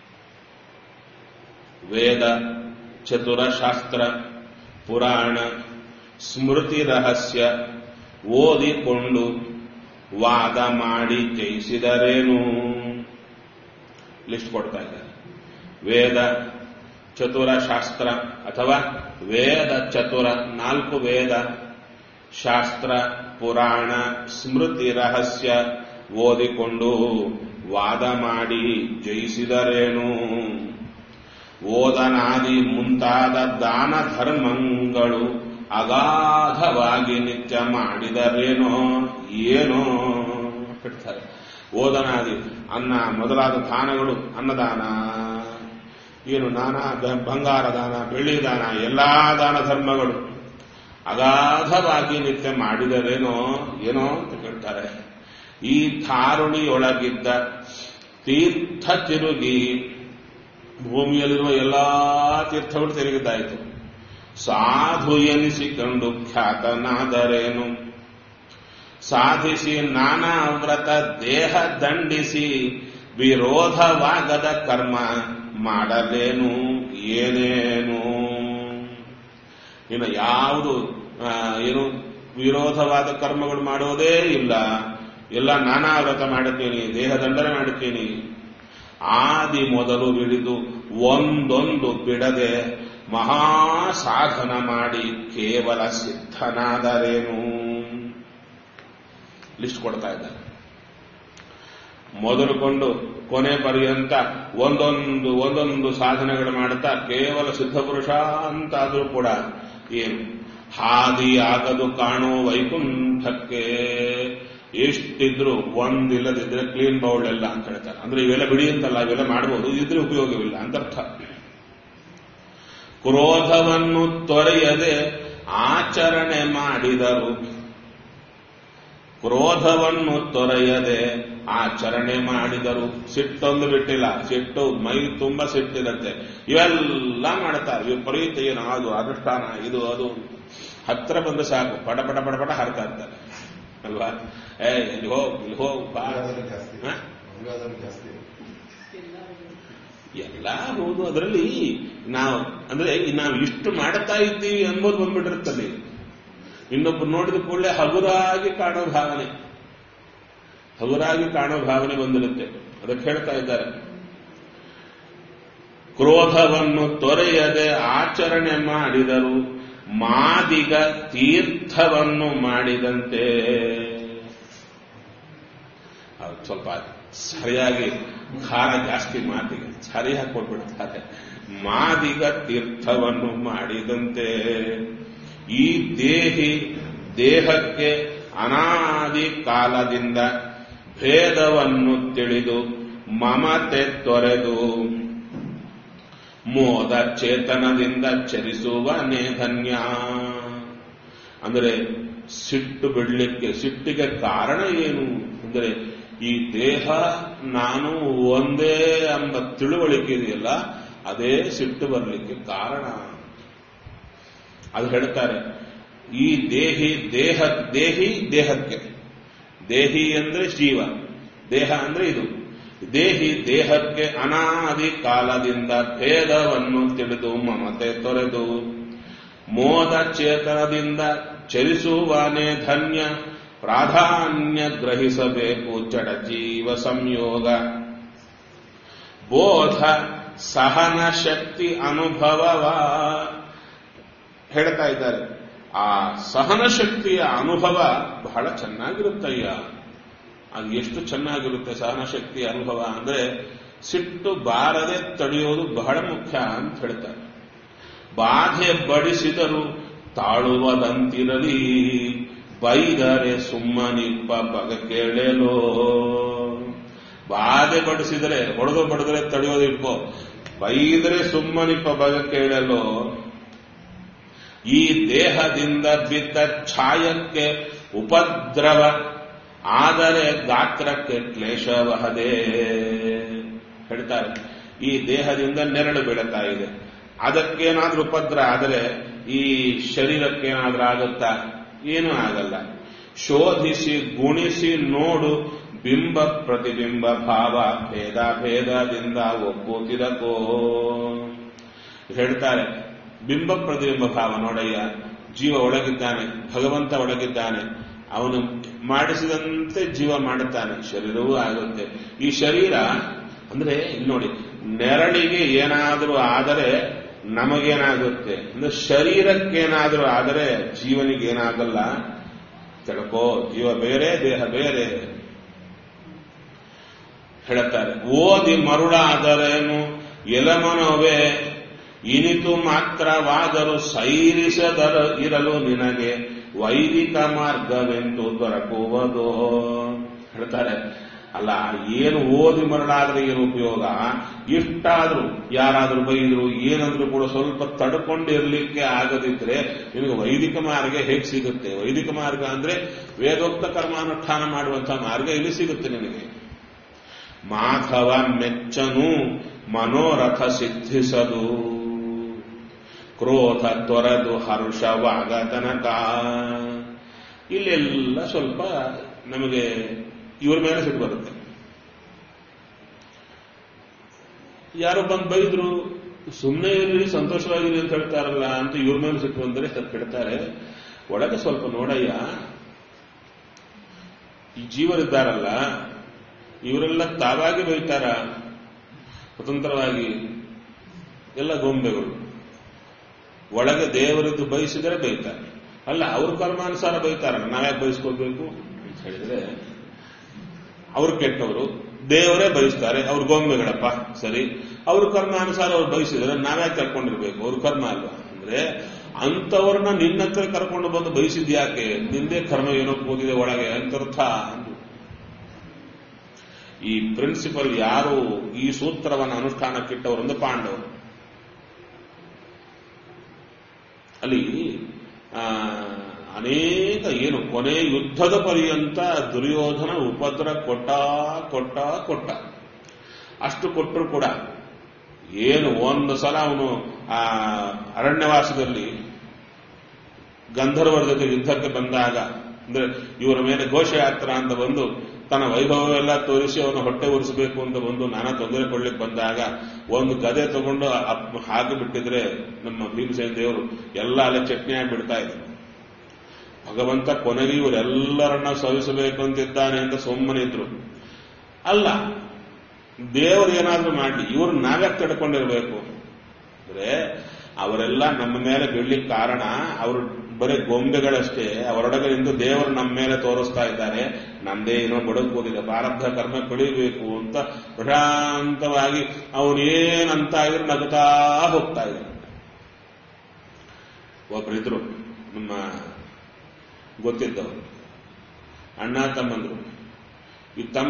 ವೇದ ಚತುರ ಶಾಸ್ತ್ರ ಪುರಾಣ ಸ್ಮೃತಿ ರಹಸ್ಯ ಓದಿಕೊಂಡು ವಾದ ಮಾಡಿ ಜಯಿಸಿದರೇನು ಲಿಸ್ಟ್ ಕೊಡ್ತಾ ಇದ್ದಾರೆ ವೇದ ಚತುರ ಶಾಸ್ತ್ರ ಅಥವಾ ವೇದ ಚತುರ ನಾಲ್ಕು ವೇದ ಶಾಸ್ತ್ರ ಪುರಾಣ ಸ್ಮೃತಿ ರಹಸ್ಯ ಓದಿಕೊಂಡು ವಾದ ಮಾಡಿ ಜಯಿಸಿದರೇನು ಓದನಾದಿ ಮುಂತಾದ ದಾನ ಧರ್ಮಗಳು ಅಗಾಧವಾಗಿ ನಿತ್ಯ ಮಾಡಿದರೇನೋ ಏನೋ ಹೇಳ್ತಾರೆ ಓದನಾದಿ ಅನ್ನ ಮೊದಲಾದ ದಾನಗಳು ಅನ್ನದಾನ ಏನು ನಾನಾ ಬ- ಬಂಗಾರ ದಾನ ಬೆಳ್ಳಿ ದಾನ ಎಲ್ಲಾ ದಾನ ಧರ್ಮಗಳು ಅಗಾಧವಾಗಿ ನಿತ್ಯ ಮಾಡಿದರೇನೋ ಏನೋ ಅಂತ ಕೇಳ್ತಾರೆ ಈ ಧಾರುಣಿಯೊಳಗಿದ್ದ ತೀರ್ಥ ತಿರುಗಿ ಭೂಮಿಯಲ್ಲಿರುವ ಎಲ್ಲಾ ತೀರ್ಥಗಳು ತಿರುಗಿದ್ದಾಯಿತು ಸಾಧು ಎನಿಸಿಕೊಂಡು ಖ್ಯಾತನಾದರೇನು ಸಾಧಿಸಿ ನಾನಾ ವ್ರತ ದೇಹ ದಂಡಿಸಿ ವಿರೋಧವಾಗದ ಕರ್ಮ ಮಾಡಲೇನು ಏನೇನು ಇನ್ನು ಯಾವುದು ಆ, ಏನು ವಿರೋಧವಾದ ಕರ್ಮಗಳು ಮಾಡೋದೇ ಇಲ್ಲ ಎಲ್ಲ ನಾನಾ ವ್ರತ ಮಾಡುತ್ತೀನಿ ದೇಹ ದಂಡನೆ ಮಾಡುತ್ತೀನಿ ಆದಿ ಮೊದಲು ಹಿಡಿದು ಒಂದೊಂದು ಬಿಡದೆ ಮಹಾ ಸಾಧನ ಮಾಡಿ ಕೇವಲ ಸಿದ್ಧನಾದರೇನು ಲಿಸ್ಟ್ ಕೊಡ್ತಾ ಇದ್ದಾರೆ ಮೊದಲುಕೊಂಡು ಕೊನೆ ಪರ್ಯಂತ ಒಂದೊಂದು ಒಂದೊಂದು ಸಾಧನೆಗಳು ಮಾಡುತ್ತಾ ಕೇವಲ ಸಿದ್ಧಪುರುಷ ಅಂತಾದರೂ ಕೂಡ ಏನು ಹಾದಿ ಆಗದು ಕಾಣೋ ವೈಕುಂಠಕ್ಕೆ ಎಷ್ಟಿದ್ರು ಒಂದಿಲ್ಲದಿದ್ರೆ ಕ್ಲೀನ್ ಬೌಲ್ ಎಲ್ಲ ಅಂತ ಹೇಳ್ತಾರೆ ಅಂದ್ರೆ ಇವೆಲ್ಲ ಬಿಡಿ ಅಂತಲ್ಲ ಇವೆಲ್ಲ ಮಾಡಬಹುದು ಇದ್ರೆ ಉಪಯೋಗವಿಲ್ಲ ಅಂತ ಅರ್ಥ ಕ್ರೋಧವನ್ನು ತೊರೆಯದೆ ಆಚರಣೆ ಮಾಡಿದರು ಕ್ರೋಧವನ್ನು ತೊರೆಯದೆ ಆಚರಣೆ ಮಾಡಿದರು ಸಿಟ್ಟೊಂದು ಬಿಟ್ಟಿಲ್ಲ ಸಿಟ್ಟು ಮೈ ತುಂಬ ಸಿಟ್ಟಿರುತ್ತೆ ಇವೆಲ್ಲ ಮಾಡ್ತಾರೆ ವಿಪರೀತ ಏನು ಅದು ಅನುಷ್ಠಾನ ಇದು ಅದು ಹತ್ರ ಬಂದು ಸಾಕು ಪಟ ಪಟ ಪಟ ಪಟ ಹಾರ್ತಾ ಇರ್ತಾರೆ ಅಲ್ವಾ ಏ ಇಲ್ಲಿ ಹೋಗ್ ಇಲ್ಲಿ ಹೋಗ್ ಬಾ ಮಂಗಳವಾರ ಜಾಸ್ತಿ ಹ? ಮಂಗಳವಾರ ಜಾಸ್ತಿ ಎಲ್ಲ ಹೌದು ಅದರಲ್ಲಿ ನಾವು ಅಂದ್ರೆ ನಾವು ಇಷ್ಟು ಮಾಡ್ತಾ ಇದ್ದೀವಿ ಅನ್ನೋದು ಬಂದ್ಬಿಟ್ಟಿರ್ತದೆ ಇನ್ನೊಬ್ರು ನೋಡಿದ ಕೂಡಲೇ ಹಗುರಾಗಿ ಕಾಣೋ ಭಾವನೆ ಹಗುರಾಗಿ ಕಾಣೋ ಭಾವನೆ ಬಂದಿರುತ್ತೆ ಅದಕ್ಕೆ ಹೇಳ್ತಾ ಇದ್ದಾರೆ ಕ್ರೋಧವನ್ನು ತೊರೆಯದೆ ಆಚರಣೆ ಮಾಡಿದರು ಮಾದಿಗ ತೀರ್ಥವನ್ನು ಮಾಡಿದಂತೆ ಅದು ಸ್ವಲ್ಪ ಸರಿಯಾಗಿ ಖಾರ ಜಾಸ್ತಿ ಮಾತಿಗೆ ಸರಿಯಾಗಿ ಕೊಟ್ಬಿಡ್ತಾರೆ ಮಾದಿಗ ತೀರ್ಥವನ್ನು ಮಾಡಿದಂತೆ ಈ ದೇಹಿ ದೇಹಕ್ಕೆ ಅನಾದಿ ಕಾಲದಿಂದ ಭೇದವನ್ನು ತಿಳಿದು ಮಮತೆ ತೊರೆದು ಮೋದ ಚೇತನದಿಂದ ಚರಿಸುವನೇ ಧನ್ಯ ಅಂದರೆ ಸಿಟ್ಟು ಬಿಡಲಿಕ್ಕೆ ಸಿಟ್ಟಿಗೆ ಕಾರಣ ಏನು ಅಂದರೆ ಈ ದೇಹ ನಾನು ಒಂದೇ ಎಂಬ ತಿಳುವಳಿಕೆ ಇದೆಯಲ್ಲ ಅದೇ ಸಿಟ್ಟು ಬರಲಿಕ್ಕೆ ಕಾರಣ ಅದು ಹೇಳ್ತಾರೆ ಈ ದೇಹಿ ದೇಹ ದೇಹಿ ದೇಹಕ್ಕೆ ದೇಹಿ ಅಂದ್ರೆ ಜೀವ ದೇಹ ಅಂದ್ರೆ ಇದು ದೇಹಿ ದೇಹಕ್ಕೆ ಅನಾದಿ ಕಾಲದಿಂದ ಭೇದವನ್ನು ತಿಳಿದು ಮಮತೆ ತೊರೆದು ಮೋದ ಚೇತನದಿಂದ ಚಲಿಸುವನೇ ಧನ್ಯ ಪ್ರಾಧಾನ್ಯ ಗ್ರಹಿಸಬೇಕು ಜಡ ಜೀವ ಸಂಯೋಗ ಬೋಧ ಸಹನ ಶಕ್ತಿ ಅನುಭವವ ಹೇಳ್ತಾ ಇದ್ದಾರೆ ಆ ಸಹನ ಶಕ್ತಿಯ ಅನುಭವ ಬಹಳ ಚೆನ್ನಾಗಿರುತ್ತಯ್ಯ ಅದು ಎಷ್ಟು ಚೆನ್ನಾಗಿರುತ್ತೆ ಸಹನ ಶಕ್ತಿಯ ಅನುಭವ ಅಂದ್ರೆ ಸಿಟ್ಟು ಬಾರದೆ ತಡೆಯೋದು ಬಹಳ ಮುಖ್ಯ ಅಂತ ಹೇಳ್ತಾರೆ ಬಾಧೆ ಬಡಿಸಿದರು ತಾಳುವದಂತಿರಲಿ ಬೈದರೆ ಸುಮ್ಮನಿಪ್ಪ ಬಗ ಕೇಳಲೋ ಬಾಧೆ ಬಡಿಸಿದರೆ ಹೊಡೆದು ಬಡಿದ್ರೆ ತಡೆಯೋದು ಇಟ್ಕೋ ಬೈದರೆ ಸುಮ್ಮನಿಪ್ಪ ಬಗ ಕೇಳಲೋ ಈ ದೇಹದಿಂದ ಬಿದ್ದ ಛಾಯಕ್ಕೆ ಉಪದ್ರವ ಆದರೆ ಗಾತ್ರಕ್ಕೆ ಕ್ಲೇಶವಹದೇ ಹೇಳ್ತಾರೆ ಈ ದೇಹದಿಂದ ನೆರಳು ಬೀಳುತ್ತಾ ಇದೆ ಅದಕ್ಕೇನಾದ್ರೂ ಉಪದ್ರ ಆದರೆ ಈ ಶರೀರಕ್ಕೇನಾದ್ರೂ ಆಗುತ್ತಾ ಏನೂ ಆಗಲ್ಲ ಶೋಧಿಸಿ ಗುಣಿಸಿ ನೋಡು ಬಿಂಬ ಪ್ರತಿಬಿಂಬ ಭಾವ ಭೇದ ಭೇದದಿಂದ ಒಪ್ಪುತ್ತಿದಕೋ ಹೇಳ್ತಾರೆ ಬಿಂಬ ಪ್ರತಿಬಿಂಬ ಭಾವ ನೋಡಯ್ಯ ಜೀವ ಒಳಗಿದ್ದಾನೆ ಭಗವಂತ ಒಳಗಿದ್ದಾನೆ ಅವನು ಮಾಡಿಸಿದಂತೆ ಜೀವ ಮಾಡುತ್ತಾನೆ ಶರೀರವೂ ಆಗುತ್ತೆ ಈ ಶರೀರ ಅಂದ್ರೆ ಇಲ್ಲಿ ನೋಡಿ ನೆರಳಿಗೆ ಏನಾದರೂ ಆದರೆ ನಮಗೇನಾಗುತ್ತೆ ಅಂದ್ರೆ ಶರೀರಕ್ಕೇನಾದರೂ ಆದರೆ ಜೀವನಿಗೇನಾಗಲ್ಲ ತಿಳ್ಕೋ ಜೀವ ಬೇರೆ ದೇಹ ಬೇರೆ ಹೇಳುತ್ತಾರೆ ಓದಿ ಮರುಳಾದರೇನು ಎಲಮನವೇ ಇನಿತು ಮಾತ್ರವಾದರೂ ಸೈರಿಸದರ ಇರಲು ನಿನಗೆ ವೈದಿಕ ಮಾರ್ಗವೆಂದು ದೊರಕುವುದು ಹೇಳ್ತಾರೆ ಅಲ್ಲ ಏನು ಓದಿ ಮರಳಾದ್ರೆ ಏನು ಉಪಯೋಗ ಇಷ್ಟಾದ್ರೂ ಯಾರಾದ್ರೂ ಬೈದ್ರು ಏನಂದ್ರೂ ಕೂಡ ಸ್ವಲ್ಪ ತಡ್ಕೊಂಡಿರ್ಲಿಕ್ಕೆ ಆಗದಿದ್ರೆ ನಿನಗೆ ವೈದಿಕ ಮಾರ್ಗ ಹೇಗೆ ಸಿಗುತ್ತೆ ವೈದಿಕ ಮಾರ್ಗ ಅಂದ್ರೆ ವೇದೋಕ್ತ ಕರ್ಮಾನುಷ್ಠಾನ ಮಾಡುವಂತಹ ಮಾರ್ಗ ಇಲ್ಲಿ ಸಿಗುತ್ತೆ ನಿನಗೆ ಮಾಧವ ಮೆಚ್ಚನು ಮನೋರಥ ಸಿದ್ಧಿಸದು ಕ್ರೋಧ ತೊರೆದು ಹರ್ಷವಾಗ ತನಕ ಇಲ್ಲೆಲ್ಲ ಸ್ವಲ್ಪ ನಮಗೆ ಇವ್ರ ಮೇಲೆ ಸಿಟ್ಟು ಬರುತ್ತೆ ಯಾರೋ ಬಂದು ಬೈದ್ರು ಸುಮ್ಮನೆ ಇರ್ರಿ ಸಂತೋಷವಾಗಿರಿ ಅಂತ ಹೇಳ್ತಾರಲ್ಲ ಅಂತ ಇವ್ರ ಮೇಲೆ ಸಿಟ್ಟು ಬಂದರೆ ಹೇಳ್ತಾರೆ ಒಳಗೆ ಸ್ವಲ್ಪ ನೋಡಯ್ಯ ಈ ಜೀವರಿದ್ದಾರಲ್ಲ ಇವರೆಲ್ಲ ತಾವಾಗಿ ಬೈತಾರ ಸ್ವತಂತ್ರವಾಗಿ ಎಲ್ಲ ಗೊಂಬೆಗಳು ಒಳಗೆ ದೇವರದ್ದು ಬಯಸಿದರೆ ಬೈತಾರೆ ಅಲ್ಲ ಅವ್ರ ಕರ್ಮಾನುಸಾರ ಬೈತಾರಲ್ಲ ನಾವ್ಯಾಕೆ ಬಯಸ್ಕೊಳ್ಬೇಕು ಅಂತ ಹೇಳಿದ್ರೆ ಅವ್ರು ಕೆಟ್ಟವರು ದೇವರೇ ಬಯಸ್ತಾರೆ ಅವ್ರ ಗೊಂಬೆಗಳಪ್ಪ ಸರಿ ಅವ್ರ ಕರ್ಮಾನುಸಾರ ಅವ್ರು ಬಯಸಿದ್ರೆ ನಾವ್ಯಾಕೆ ಕರ್ಕೊಂಡಿರ್ಬೇಕು ಅವ್ರ ಕರ್ಮ ಅಲ್ವಾ ಅಂದ್ರೆ ಅಂತವ್ರನ್ನ ನಿನ್ನ ಹತ್ರ ಕರ್ಕೊಂಡು ಬಂದು ಬಯಸಿದ್ಯಾಕೆ ನಿಂದೇ ಕರ್ಮ ಏನೋ ಕೂದಿದೆ ಒಳಗೆ ಅಂತರ್ಥ ಅಂದ್ರು ಈ ಪ್ರಿನ್ಸಿಪಲ್ ಯಾರು ಈ ಸೂತ್ರವನ್ನು ಅನುಷ್ಠಾನಕ್ಕಿಟ್ಟವರೊಂದು ಪಾಂಡವರು ಅಲ್ಲಿ ಅನೇಕ ಏನು ಕೊನೆ ಯುದ್ಧದ ಪರ್ಯಂತ ದುರ್ಯೋಧನ ಉಪದ್ರ ಕೊಟ್ಟ ಕೊಟ್ಟ ಕೊಟ್ಟ ಅಷ್ಟು ಕೊಟ್ಟರು ಕೂಡ ಏನು ಒಂದು ಸಲ ಅವನು ಆ ಅರಣ್ಯವಾಸದಲ್ಲಿ ಗಂಧರ್ವರ ಜೊತೆ ಯುದ್ಧಕ್ಕೆ ಬಂದಾಗ ಅಂದ್ರೆ ಇವರ ಮೇಲೆ ಘೋಷಯಾತ್ರ ಅಂತ ಬಂದು ತನ್ನ ವೈಭವವೆಲ್ಲ ತೋರಿಸಿ ಅವನು ಹೊಟ್ಟೆ ಉರಿಸಬೇಕು ಅಂತ ಬಂದು ನಾನಾ ತೊಂದರೆ ಕೊಡ್ಲಿಕ್ಕೆ ಬಂದಾಗ ಒಂದು ಗದೆ ತಗೊಂಡು ಹಾಕಿ ಬಿಟ್ಟಿದ್ರೆ ನಮ್ಮ ಭೀಮಸೇನ ದೇವರು ಎಲ್ಲ ಅಲ್ಲೇ ಚಟ್ನಿ ಆಗಿಬಿಡ್ತಾ ಇದ್ರು ಭಗವಂತ ಕೊನೆಗೆ ಇವರೆಲ್ಲರನ್ನ ಸವಿಸಬೇಕು ಅಂತಿದ್ದಾನೆ ಅಂತ ಸುಮ್ಮನಿದ್ರು ಅಲ್ಲ ದೇವರು ಏನಾದ್ರೂ ಮಾಡಿ ಇವ್ರು ನಾವ್ಯಾಕೆ ತಡ್ಕೊಂಡಿರ್ಬೇಕು ಅಂದ್ರೆ ಅವರೆಲ್ಲ ನಮ್ಮ ಮೇಲೆ ಬೀಳ್ಲಿಕ್ಕೆ ಕಾರಣ ಅವರು ಬರೀ ಗೊಂಬೆಗಳಷ್ಟೇ ಅವರೊಳಗೆ ನಿಂತು ದೇವರು ನಮ್ಮ ಮೇಲೆ ತೋರಿಸ್ತಾ ಇದ್ದಾರೆ ನಮ್ದೇ ಏನೋ ಬಡಕೋದಿದೆ ಪ್ರಾರಬ್ಧ ಕರ್ಮ ಕಳಿಬೇಕು ಅಂತ ಪ್ರಶಾಂತವಾಗಿ ಅವನೇನಂತ ಇದ್ರು ನಗುತ್ತಾ ಹೋಗ್ತಾ ಇದ್ದಾರೆ ಒಬ್ಬರಿದ್ರು ನಮ್ಮ ಗೊತ್ತಿದ್ದವರು ಅಣ್ಣ ತಮ್ಮಂದ್ರು ಈ ತಮ್ಮ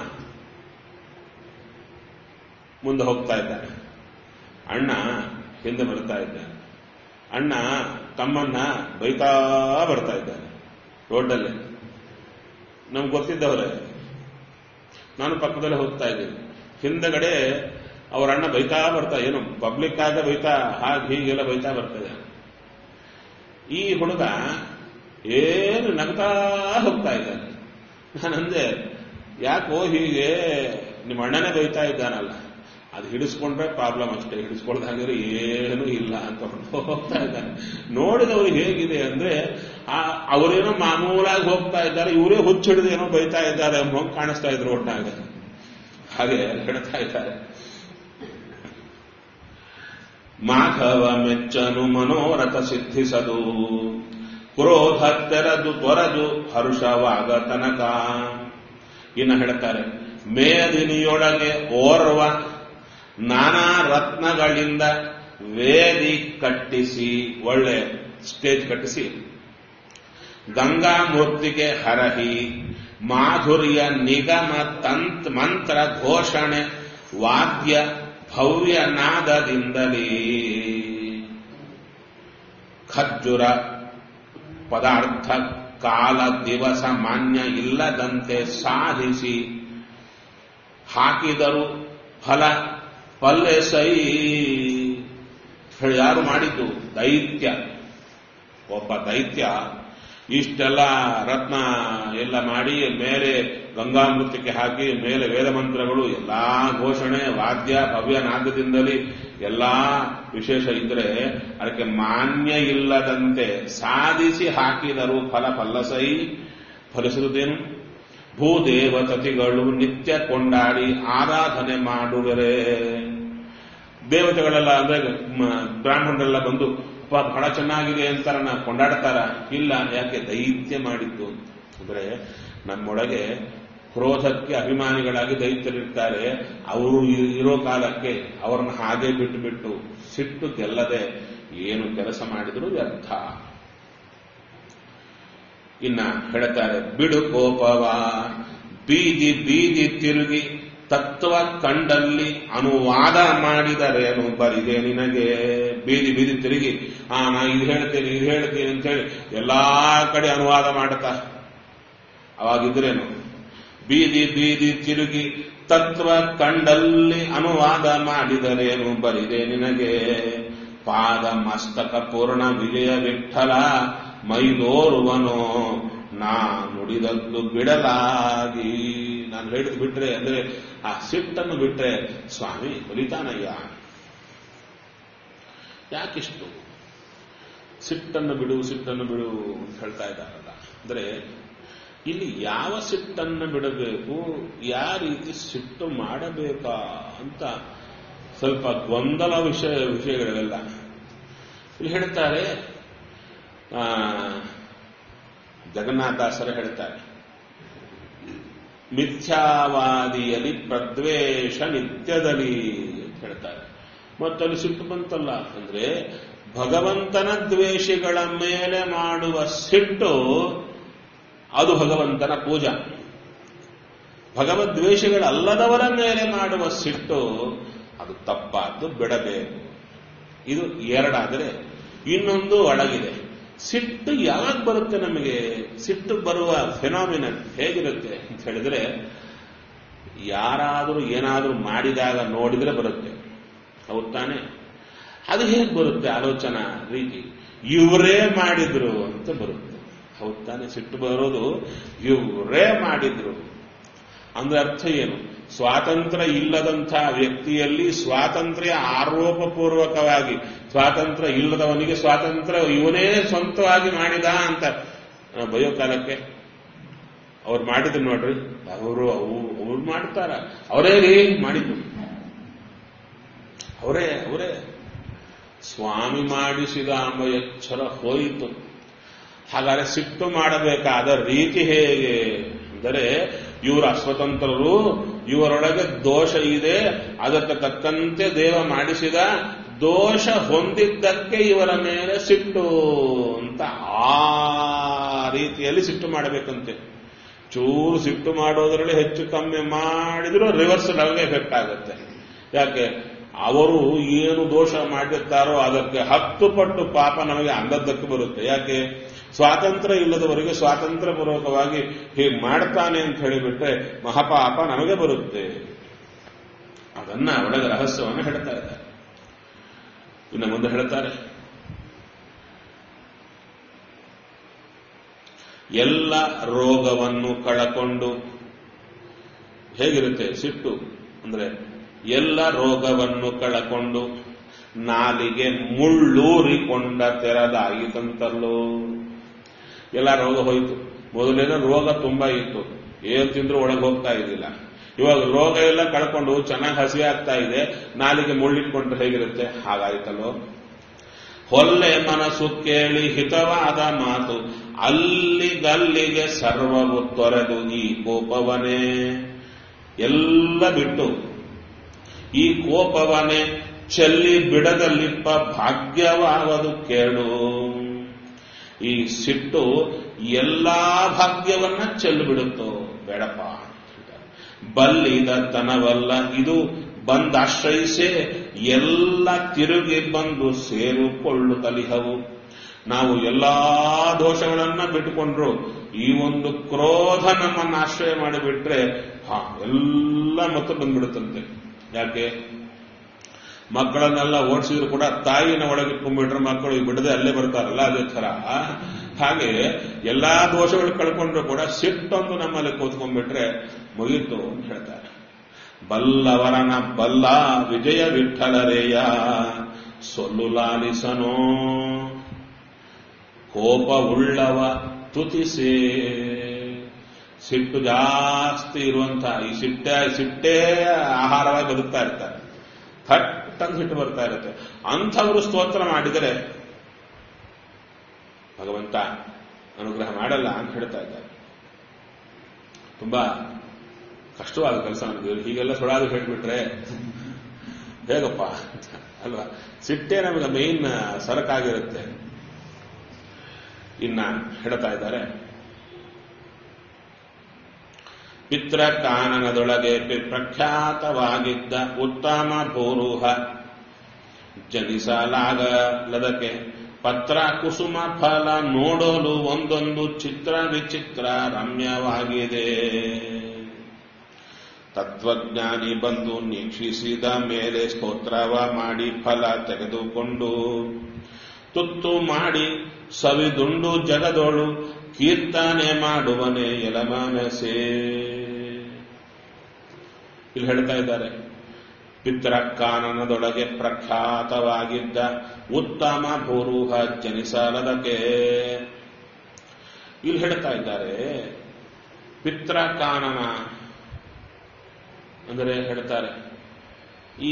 ಮುಂದೆ ಹೋಗ್ತಾ ಇದ್ದಾನೆ ಅಣ್ಣ ಹಿಂದೆ ಬರ್ತಾ ಇದ್ದಾನೆ ಅಣ್ಣ ತಮ್ಮನ್ನ ಬೈತಾ ಬರ್ತಾ ಇದ್ದಾನೆ ರೋಡ್ಡಲ್ಲೇ ನಮ್ಗೆ ಗೊತ್ತಿದ್ದವರೇ ನಾನು ಪಕ್ಕದಲ್ಲೇ ಹೋಗ್ತಾ ಇದ್ದೀನಿ ಹಿಂದಗಡೆ ಅವ್ರ ಅಣ್ಣ ಬೈತಾ ಬರ್ತಾ ಏನು ಪಬ್ಲಿಕ್ ಆಗ ಬೈತಾ ಹಾಗೆ ಹೀಗೆಲ್ಲ ಬೈತಾ ಬರ್ತಾ ಇದ್ದಾನೆ ಈ ಹುಡುಗ ಏನು ನಗ್ತಾ ಹೋಗ್ತಾ ಇದ್ದಾನೆ ನಾನಂದೆ ಯಾಕೋ ಹೀಗೆ ನಿಮ್ಮ ಅಣ್ಣನೇ ಬೈತಾ ಇದ್ದಾನಲ್ಲ ಅದು ಹಿಡಿಸ್ಕೊಂಡ್ರೆ ಪ್ರಾಬ್ಲಮ್ ಅಷ್ಟೇ ಹಿಡಿಸ್ಕೊಳ್ದಾಗಿದ್ರೆ ಏನೂ ಇಲ್ಲ ಅಂತ ಹೊರ್ಟು ಹೋಗ್ತಾ ಇದ್ದಾನೆ ನೋಡಿದವರು ಹೇಗಿದೆ ಅಂದ್ರೆ ಆ ಅವರೇನೋ ಮಾಮೂಲಾಗಿ ಹೋಗ್ತಾ ಇದ್ದಾರೆ ಇವರೇ ಹುಚ್ಚಿಡಿದು ಏನೋ ಬೈತಾ ಇದ್ದಾರೆ ಎಂಬ ಕಾಣಿಸ್ತಾ ಇದ್ರು ಒಟ್ಟಾಗ ಹಾಗೆ ಹೇಳ್ತಾ ಇದ್ದಾರೆ ಮಾಧವ ಮೆಚ್ಚನು ಮನೋರಥ ಸಿದ್ಧಿಸದು ಕ್ರೋಧ ತೆರದು ತೊರೆದು ಹರುಷವಾಗ ತನಕ ಇನ್ನು ಹೇಳ್ತಾರೆ ಮೇದಿನಿಯೊಳಗೆ ಓರ್ವ ನಾನಾ ರತ್ನಗಳಿಂದ ವೇದಿ ಕಟ್ಟಿಸಿ ಒಳ್ಳೆ ಸ್ಟೇಜ್ ಕಟ್ಟಿಸಿ ಗಂಗಾಮೂರ್ತಿಗೆ ಹರಹಿ ಮಾಧುರ್ಯ ನಿಗಮ ತಂತ್ ಮಂತ್ರ ಘೋಷಣೆ ವಾದ್ಯ ಭವ್ಯ ನಾದದಿಂದಲೇ ಖಜ್ಜುರ ಪದಾರ್ಥ ಕಾಲ ದಿವಸ ಮಾನ್ಯ ಇಲ್ಲದಂತೆ ಸಾಧಿಸಿ ಹಾಕಿದರು ಫಲ ಪಲ್ಲೆ ಸೈ ಹೇಳಿ ಯಾರು ಮಾಡಿದ್ದು ದೈತ್ಯ ಒಬ್ಬ ದೈತ್ಯ ಇಷ್ಟೆಲ್ಲ ರತ್ನ ಎಲ್ಲ ಮಾಡಿ ಮೇಲೆ ಗಂಗಾಮೃತಕ್ಕೆ ಹಾಕಿ ಮೇಲೆ ವೇದ ಮಂತ್ರಗಳು ಎಲ್ಲಾ ಘೋಷಣೆ ವಾದ್ಯ ಭವ್ಯ ನಾದದಿಂದಲೇ ಎಲ್ಲಾ ವಿಶೇಷ ಇದ್ರೆ ಅದಕ್ಕೆ ಮಾನ್ಯ ಇಲ್ಲದಂತೆ ಸಾಧಿಸಿ ಹಾಕಿದರು ಫಲ ಫಲ್ಲಸೈ ಫಲಿಸುವುದೇನು ಭೂದೇವತತಿಗಳು ನಿತ್ಯ ಕೊಂಡಾಡಿ ಆರಾಧನೆ ಮಾಡುವರೆ ದೇವತೆಗಳೆಲ್ಲ ಅಂದ್ರೆ ಮ- ಬ್ರಾಹ್ಮಣರೆಲ್ಲ ಬಂದು ಅಪ್ಪ ಬಹಳ ಚೆನ್ನಾಗಿದೆ ಅಂತಾರನ್ನ ಕೊಂಡಾಡ್ತಾರ ಇಲ್ಲ ಯಾಕೆ ದೈತ್ಯ ಮಾಡಿದ್ದು ಅಂದ್ರೆ ನಮ್ಮೊಳಗೆ ಕ್ರೋಧಕ್ಕೆ ಅಭಿಮಾನಿಗಳಾಗಿ ದೈತ್ಯರಿರ್ತಾರೆ ಅವರು ಇ- ಇರೋ ಕಾಲಕ್ಕೆ ಅವರನ್ನ ಹಾಗೆ ಬಿಟ್ಟು ಬಿಟ್ಟು ಸಿಟ್ಟು ಗೆಲ್ಲದೆ ಏನು ಕೆಲಸ ಮಾಡಿದ್ರು ವ್ಯರ್ಥ ಇನ್ನ ಹೇಳ್ತಾರೆ ಬಿಡು ಕೋಪವ ಬೀದಿ ಬೀದಿ ತಿರುಗಿ ತತ್ವ ಕಂಡಲ್ಲಿ ಅನುವಾದ ಮಾಡಿದರೇನು ಬರಿದೆ ನಿನಗೆ ಬೀದಿ ಬೀದಿ ತಿರುಗಿ ಆ ನಾ ಇದು ಹೇಳ್ತೇನೆ ಇದು ಹೇಳ್ತೇನೆ ಅಂತ ಹೇಳಿ ಎಲ್ಲಾ ಕಡೆ ಅನುವಾದ ಮಾಡ್ತಾ ಅವಾಗಿದ್ರೇನು ಬೀದಿ ಬೀದಿ ತಿರುಗಿ ತತ್ವ ಕಂಡಲ್ಲಿ ಅನುವಾದ ಮಾಡಿದರೇನು ಬರಿದೆ ನಿನಗೆ ಪಾದ ಮಸ್ತಕ ಪೂರ್ಣ ವಿಜಯ ವಿಠಲ ಮೈದೋರುವನು ನಾ ನುಡಿದದ್ದು ಬಿಡಲಾಗಿ ನಾನು ಹೇಳಿದ್ ಬಿಟ್ರೆ ಅಂದ್ರೆ ಆ ಸಿಟ್ಟನ್ನು ಬಿಟ್ರೆ ಸ್ವಾಮಿ ಬಲಿತಾನಯ್ಯ ಯಾಕಿಷ್ಟು ಸಿಟ್ಟನ್ನು ಬಿಡು ಸಿಟ್ಟನ್ನು ಬಿಡು ಅಂತ ಹೇಳ್ತಾ ಇದ್ದಾರಲ್ಲ ಅಂದ್ರೆ ಇಲ್ಲಿ ಯಾವ ಸಿಟ್ಟನ್ನು ಬಿಡಬೇಕು ಯಾವ ರೀತಿ ಸಿಟ್ಟು ಮಾಡಬೇಕಾ ಅಂತ ಸ್ವಲ್ಪ ಗೊಂದಲ ವಿಷಯ ವಿಷಯಗಳಿವೆಲ್ಲ ಇಲ್ಲಿ ಹೇಳ್ತಾರೆ ಆ, ಜಗನ್ನಾಥದಾಸರು ಹೇಳ್ತಾರೆ ಮಿಥ್ಯಾವಾದಿಯಲ್ಲಿ ಪ್ರದ್ವೇಷ ನಿತ್ಯದಲ್ಲಿ ಅಂತ ಹೇಳ್ತಾರೆ ಮತ್ತಲ್ಲಿ ಸಿಟ್ಟು ಬಂತಲ್ಲ ಅಂದ್ರೆ ಭಗವಂತನ ದ್ವೇಷಿಗಳ ಮೇಲೆ ಮಾಡುವ ಸಿಟ್ಟು ಅದು ಭಗವಂತನ ಪೂಜಾ ಭಗವದ್ವೇಷಗಳಲ್ಲದವರ ಮೇಲೆ ಮಾಡುವ ಸಿಟ್ಟು ಅದು ತಪ್ಪಾದ್ದು ಬಿಡಬೇಕು ಇದು ಎರಡಾದರೆ ಇನ್ನೊಂದು ಒಳಗಿದೆ ಸಿಟ್ಟು ಯಾವಾಗ ಬರುತ್ತೆ ನಮಗೆ ಸಿಟ್ಟು ಬರುವ ಫೆನಾಮಿನನ್ ಹೇಗಿರುತ್ತೆ ಅಂತ ಹೇಳಿದ್ರೆ ಯಾರಾದರೂ ಏನಾದರೂ ಮಾಡಿದಾಗ ನೋಡಿದ್ರೆ ಬರುತ್ತೆ ಹೌದ್ ತಾನೆ ಅದು ಹೇಗೆ ಬರುತ್ತೆ ಆಲೋಚನಾ ರೀತಿ ಇವರೇ ಮಾಡಿದ್ರು ಅಂತ ಬರುತ್ತೆ ಹೌದ್ ತಾನೆ ಸಿಟ್ಟು ಬರೋದು ಇವರೇ ಮಾಡಿದ್ರು ಅಂದ್ರೆ ಅರ್ಥ ಏನು ಸ್ವಾತಂತ್ರ್ಯ ಇಲ್ಲದಂಥ ವ್ಯಕ್ತಿಯಲ್ಲಿ ಸ್ವಾತಂತ್ರ್ಯ ಆರೋಪಪೂರ್ವಕವಾಗಿ ಸ್ವಾತಂತ್ರ್ಯ ಇಲ್ಲದವನಿಗೆ ಸ್ವಾತಂತ್ರ್ಯ ಇವನೇ ಸ್ವಂತವಾಗಿ ಮಾಡಿದ ಅಂತ ಆ, ಬಯೋ ಕಾಲಕ್ಕೆ ಅವ್ರು ಮಾಡಿದ್ರು ನೋಡ್ರಿ ಅವರು ಅವ್ರು ಮಾಡ್ತಾರ ಅವರೇ ರೀ ಮಾಡಿದ್ದು ಅವರೇ ಅವರೇ ಸ್ವಾಮಿ ಮಾಡಿಸಿದ ಎಂಬ ಎಚ್ಚರ ಹೋಯಿತು ಹಾಗಾದ್ರೆ ಸಿಟ್ಟು ಮಾಡಬೇಕಾದ ರೀತಿ ಹೇಗೆ ಅಂದರೆ ಇವರು ಅಸ್ವತಂತ್ರರು ಇವರೊಳಗೆ ದೋಷ ಇದೆ ಅದಕ್ಕೆ ತಕ್ಕಂತೆ ದೇವ ಮಾಡಿಸಿದ ದೋಷ ಹೊಂದಿದ್ದಕ್ಕೆ ಇವರ ಮೇಲೆ ಸಿಟ್ಟು ಅಂತ ಆ ರೀತಿಯಲ್ಲಿ ಸಿಟ್ಟು ಮಾಡಬೇಕಂತೆ ಚೂರು ಸಿಟ್ಟು ಮಾಡೋದ್ರಲ್ಲಿ ಹೆಚ್ಚು ಕಮ್ಮಿ ಮಾಡಿದ್ರು ರಿವರ್ಸ್ ನಮಗೆ ಎಫೆಕ್ಟ್ ಆಗುತ್ತೆ ಯಾಕೆ ಅವರು ಏನು ದೋಷ ಮಾಡಿರ್ತಾರೋ ಅದಕ್ಕೆ ಹತ್ತು ಪಟ್ಟು ಪಾಪ ನಮಗೆ ಅಂದದ್ದಕ್ಕೆ ಬರುತ್ತೆ ಯಾಕೆ ಸ್ವಾತಂತ್ರ್ಯ ಇಲ್ಲದವರಿಗೆ ಸ್ವಾತಂತ್ರ್ಯ ಪೂರ್ವಕವಾಗಿ ಹೀಗೆ ಮಾಡ್ತಾನೆ ಅಂತ ಹೇಳಿಬಿಟ್ರೆ ಮಹಾಪಾಪ ನಮಗೆ ಬರುತ್ತೆ ಅದನ್ನ ಒಳಗೆ ರಹಸ್ಯವನ್ನು ಹೇಳ್ತಾ ಇದ್ದಾರೆ ಇನ್ನು ಮುಂದೆ ಹೇಳ್ತಾರೆ ಎಲ್ಲ ರೋಗವನ್ನು ಕಳಕೊಂಡು ಹೇಗಿರುತ್ತೆ ಸಿಟ್ಟು ಅಂದ್ರೆ ಎಲ್ಲ ರೋಗವನ್ನು ಕಳಕೊಂಡು ನಾಲಿಗೆ ಮುಳ್ಳೂರಿಕೊಂಡ ತೆರದಾಯಿತಂತಲ್ಲೋ ಎಲ್ಲ ರೋಗ ಹೋಯಿತು ಮೊದಲೇನೋ ರೋಗ ತುಂಬಾ ಇತ್ತು ಏನ್ ತಿಂದ್ರೂ ಒಳಗೆ ಹೋಗ್ತಾ ಇದ್ದಿಲ್ಲ ಇವಾಗ ರೋಗ ಎಲ್ಲ ಕಳ್ಕೊಂಡು ಚೆನ್ನಾಗಿ ಹಸಿ ಆಗ್ತಾ ಇದೆ ನಾಲಿಗೆ ಮುಳ್ಳಿಟ್ಕೊಂಡ್ರೆ ಹೇಗಿರುತ್ತೆ ಹಾಗಾಯ್ತಲ್ಲೋ ಹೊಲ್ಲೆ ಮನಸ್ಸು ಕೇಳಿ ಹಿತವಾದ ಮಾತು ಅಲ್ಲಿಗಲ್ಲಿಗೆ ಸರ್ವವು ತೊರೆದು ಈ ಕೋಪವನೇ ಎಲ್ಲ ಬಿಟ್ಟು ಈ ಕೋಪವನೇ ಚೆಲ್ಲಿ ಬಿಡದಲ್ಲಿಪ್ಪ ಭಾಗ್ಯವಾಗದು ಕೇಳು ಈ ಸಿಟ್ಟು ಎಲ್ಲಾ ಭಾಗ್ಯವನ್ನ ಚೆಲ್ಲಿ ಬಿಡುತ್ತೋ ಬೇಡಪ್ಪ ಬಲ್ಲಿದ ತನವಲ್ಲ ಇದು ಬಂದಾಶ್ರಯಿಸೇ ಎಲ್ಲ ತಿರುಗಿ ಬಂದು ಸೇರಿಕೊಳ್ಳುತ್ತಲಿಹವು ನಾವು ಎಲ್ಲಾ ದೋಷಗಳನ್ನ ಬಿಟ್ಟುಕೊಂಡ್ರು ಈ ಒಂದು ಕ್ರೋಧ ನಮ್ಮನ್ನು ಆಶ್ರಯ ಮಾಡಿಬಿಟ್ರೆ ಹಾ ಎಲ್ಲ ಮತ್ತೆ ಬಂದ್ಬಿಡುತ್ತಂತೆ ಯಾಕೆ ಮಕ್ಕಳನ್ನೆಲ್ಲ ಓಡಿಸಿದ್ರು ಕೂಡ ತಾಯಿನ ಒಳಗಿಟ್ಕೊಂಡ್ಬಿಟ್ರೆ ಮಕ್ಕಳು ಬಿಡದೆ ಅಲ್ಲೇ ಬರ್ತಾರಲ್ಲ ಅದೇ ತರ ಹಾಗೆ ಎಲ್ಲಾ ದೋಷಗಳು ಕಳ್ಕೊಂಡ್ರು ಕೂಡ ಸಿಟ್ಟೊಂದು ನಮ್ಮಲ್ಲಿ ಕೂತ್ಕೊಂಡ್ಬಿಟ್ರೆ ಮುಗೀತು ಅಂತ ಹೇಳ್ತಾರೆ ಬಲ್ಲವರನ ಬಲ್ಲ ವಿಜಯ ವಿಠಲರೇಯ ಸೊಲ್ಲು ಲಾಲಿಸನೋ ಕೋಪ ಉಳ್ಳವ ತುತಿಸೇ ಸಿಟ್ಟು ಜಾಸ್ತಿ ಇರುವಂತಹ ಈ ಸಿಟ್ಟೆ ಸಿಟ್ಟೇ ಆಹಾರವಾಗಿ ಬದುಕ್ತಾ ಇರ್ತಾರೆ ಥಟ್ ಅಂತ ಸಿಟ್ಟು ಬರ್ತಾ ಇರುತ್ತೆ ಅಂಥವರು ಸ್ತೋತ್ರ ಮಾಡಿದರೆ ಭಗವಂತ ಅನುಗ್ರಹ ಮಾಡಲ್ಲ ಅಂತ ಹೇಳ್ತಾ ಇದ್ದಾರೆ ತುಂಬಾ ಕಷ್ಟವಾದ ಕೆಲಸ ನಮಗೆ ಹೀಗೆಲ್ಲ ಸುಳಾದು ಹೇಳ್ಬಿಟ್ರೆ ಹೇಗಪ್ಪ ಅಂತ ಅಲ್ವಾ ಸಿಟ್ಟೆ ನಮಗೆ ಮೇನ್ ಸರಕಾಗಿರುತ್ತೆ ಇನ್ನ ಹೇಳ್ತಾ ಇದ್ದಾರೆ ಪಿತ್ರ ಕಾನನದೊಳಗೆ ಪ್ರಖ್ಯಾತವಾಗಿದ್ದ ಉತ್ತಮ ಭೂರುಹ ಜನಿಸಲಾಗಲದಕ್ಕೆ ಪತ್ರ ಕುಸುಮ ಫಲ ನೋಡಲು ಒಂದೊಂದು ಚಿತ್ರ ವಿಚಿತ್ರ ರಮ್ಯವಾಗಿದೆ ತತ್ವಜ್ಞಾನಿ ಬಂದು ನಿರೀಕ್ಷಿಸಿದ ಮೇಲೆ ಸ್ತೋತ್ರವ ಮಾಡಿ ಫಲ ತೆಗೆದುಕೊಂಡು ತುತ್ತು ಮಾಡಿ ಸವಿದುಂಡು ಜಗದೋಳು ಕೀರ್ತನೆ ಮಾಡುವನೆ ಎಲಮನಸೆ ಇಲ್ಲಿ ಹೇಳ್ತಾ ಇದ್ದಾರೆ ಪಿತೃಕಾನನದೊಳಗೆ ಪ್ರಖ್ಯಾತವಾಗಿದ್ದ ಉತ್ತಮ ಭೂರೂಹ ಜನಿಸಾಲದಕ್ಕೆ ಇಲ್ಲಿ ಹೇಳ್ತಾ ಇದ್ದಾರೆ ಪಿತೃಕಾನನ ಅಂದರೆ ಹೇಳ್ತಾರೆ ಈ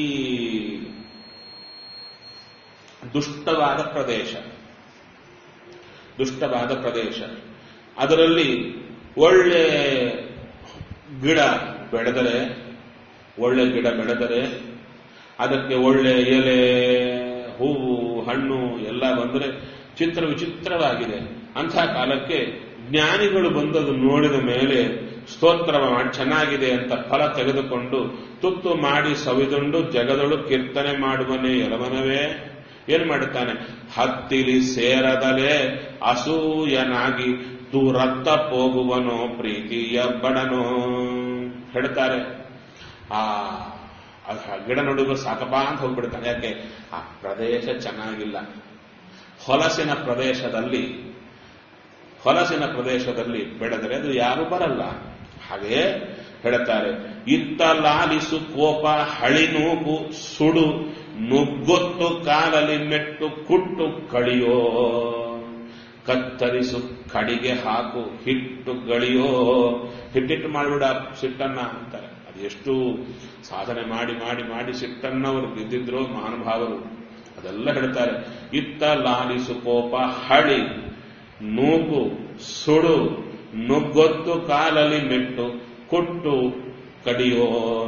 ದುಷ್ಟವಾದ ಪ್ರದೇಶ ದುಷ್ಟವಾದ ಪ್ರದೇಶ ಅದರಲ್ಲಿ ಒಳ್ಳೆ ಗಿಡ ಬೆಳೆದರೆ ಒಳ್ಳೆ ಗಿಡ ಬೆಳೆದರೆ ಅದಕ್ಕೆ ಒಳ್ಳೆ ಎಲೆ ಹೂವು ಹಣ್ಣು ಎಲ್ಲ ಬಂದರೆ ಚಿತ್ರ ವಿಚಿತ್ರವಾಗಿದೆ ಅಂಥ ಕಾಲಕ್ಕೆ ಜ್ಞಾನಿಗಳು ಬಂದದು ನೋಡಿದ ಮೇಲೆ ಸ್ತೋತ್ರ ಮಾಡಿ ಚೆನ್ನಾಗಿದೆ ಅಂತ ಫಲ ತೆಗೆದುಕೊಂಡು ತುತ್ತು ಮಾಡಿ ಸವಿದುಂಡು ಜಗದಳು ಕೀರ್ತನೆ ಮಾಡುವನೇ ಎಲವನವೇ ಏನ್ ಮಾಡುತ್ತಾನೆ ಹತ್ತಿಲಿ ಸೇರದಲೇ ಅಸೂಯನಾಗಿ ದೂರತ್ತ ಹೋಗುವನೋ ಪ್ರೀತಿಯ ಬಡನೋ ಹೇಳ್ತಾರೆ ಆ ಗಿಡ ನೋಡಿದ್ರು ಸಾಕಪ್ಪ ಅಂತ ಹೋಗ್ಬಿಡ್ತಾನೆ ಯಾಕೆ ಆ ಪ್ರದೇಶ ಚೆನ್ನಾಗಿಲ್ಲ ಹೊಲಸಿನ ಪ್ರದೇಶದಲ್ಲಿ ಹೊಲಸಿನ ಪ್ರದೇಶದಲ್ಲಿ ಬೆಳೆದರೆ ಅದು ಯಾರು ಬರಲ್ಲ ಹಾಗೆ ಹೇಳ್ತಾರೆ ಇತ್ತ ಲಾಲಿಸು ಕೋಪ ಹಳಿನೂಗು ಸುಡು ನುಗ್ಗೊತ್ತು ಕಾಲಲ್ಲಿ ಮೆಟ್ಟು ಕುಟ್ಟು ಕಳಿಯೋ ಕತ್ತರಿಸು ಕಡಿಗೆ ಹಾಕು ಹಿಟ್ಟು ಗಳಿಯೋ ಹಿಟ್ಟಿಟ್ಟು ಮಾಡಿಬಿಡ ಸಿಟ್ಟನ್ನ ಅಂತಾರೆ ಅದು ಎಷ್ಟು ಸಾಧನೆ ಮಾಡಿ ಮಾಡಿ ಮಾಡಿ ಸಿಟ್ಟನ್ನ ಅವರು ಗೆದ್ದಿದ್ರು ಮಹಾನುಭಾವರು ಅದೆಲ್ಲ ಹೇಳ್ತಾರೆ ಇತ್ತ ಲಾಲಿಸು ಕೋಪ ಹಳಿ ನೂಗು ಸುಡು ನುಗ್ಗೊತ್ತು ಕಾಲಲ್ಲಿ ಮೆಟ್ಟು ಕೊಟ್ಟು ಕಡಿಯೋ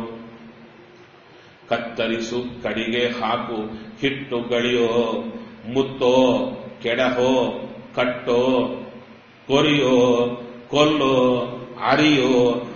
ಕತ್ತರಿಸು ಕಡಿಗೆ ಹಾಕು ಹಿಟ್ಟು ಗಳಿಯೋ ಮುತ್ತೋ ಕೆಡಹೋ ಕಟ್ಟೋ ಕೊರಿಯೋ ಕೊಲ್ಲೋ ಅರಿಯೋ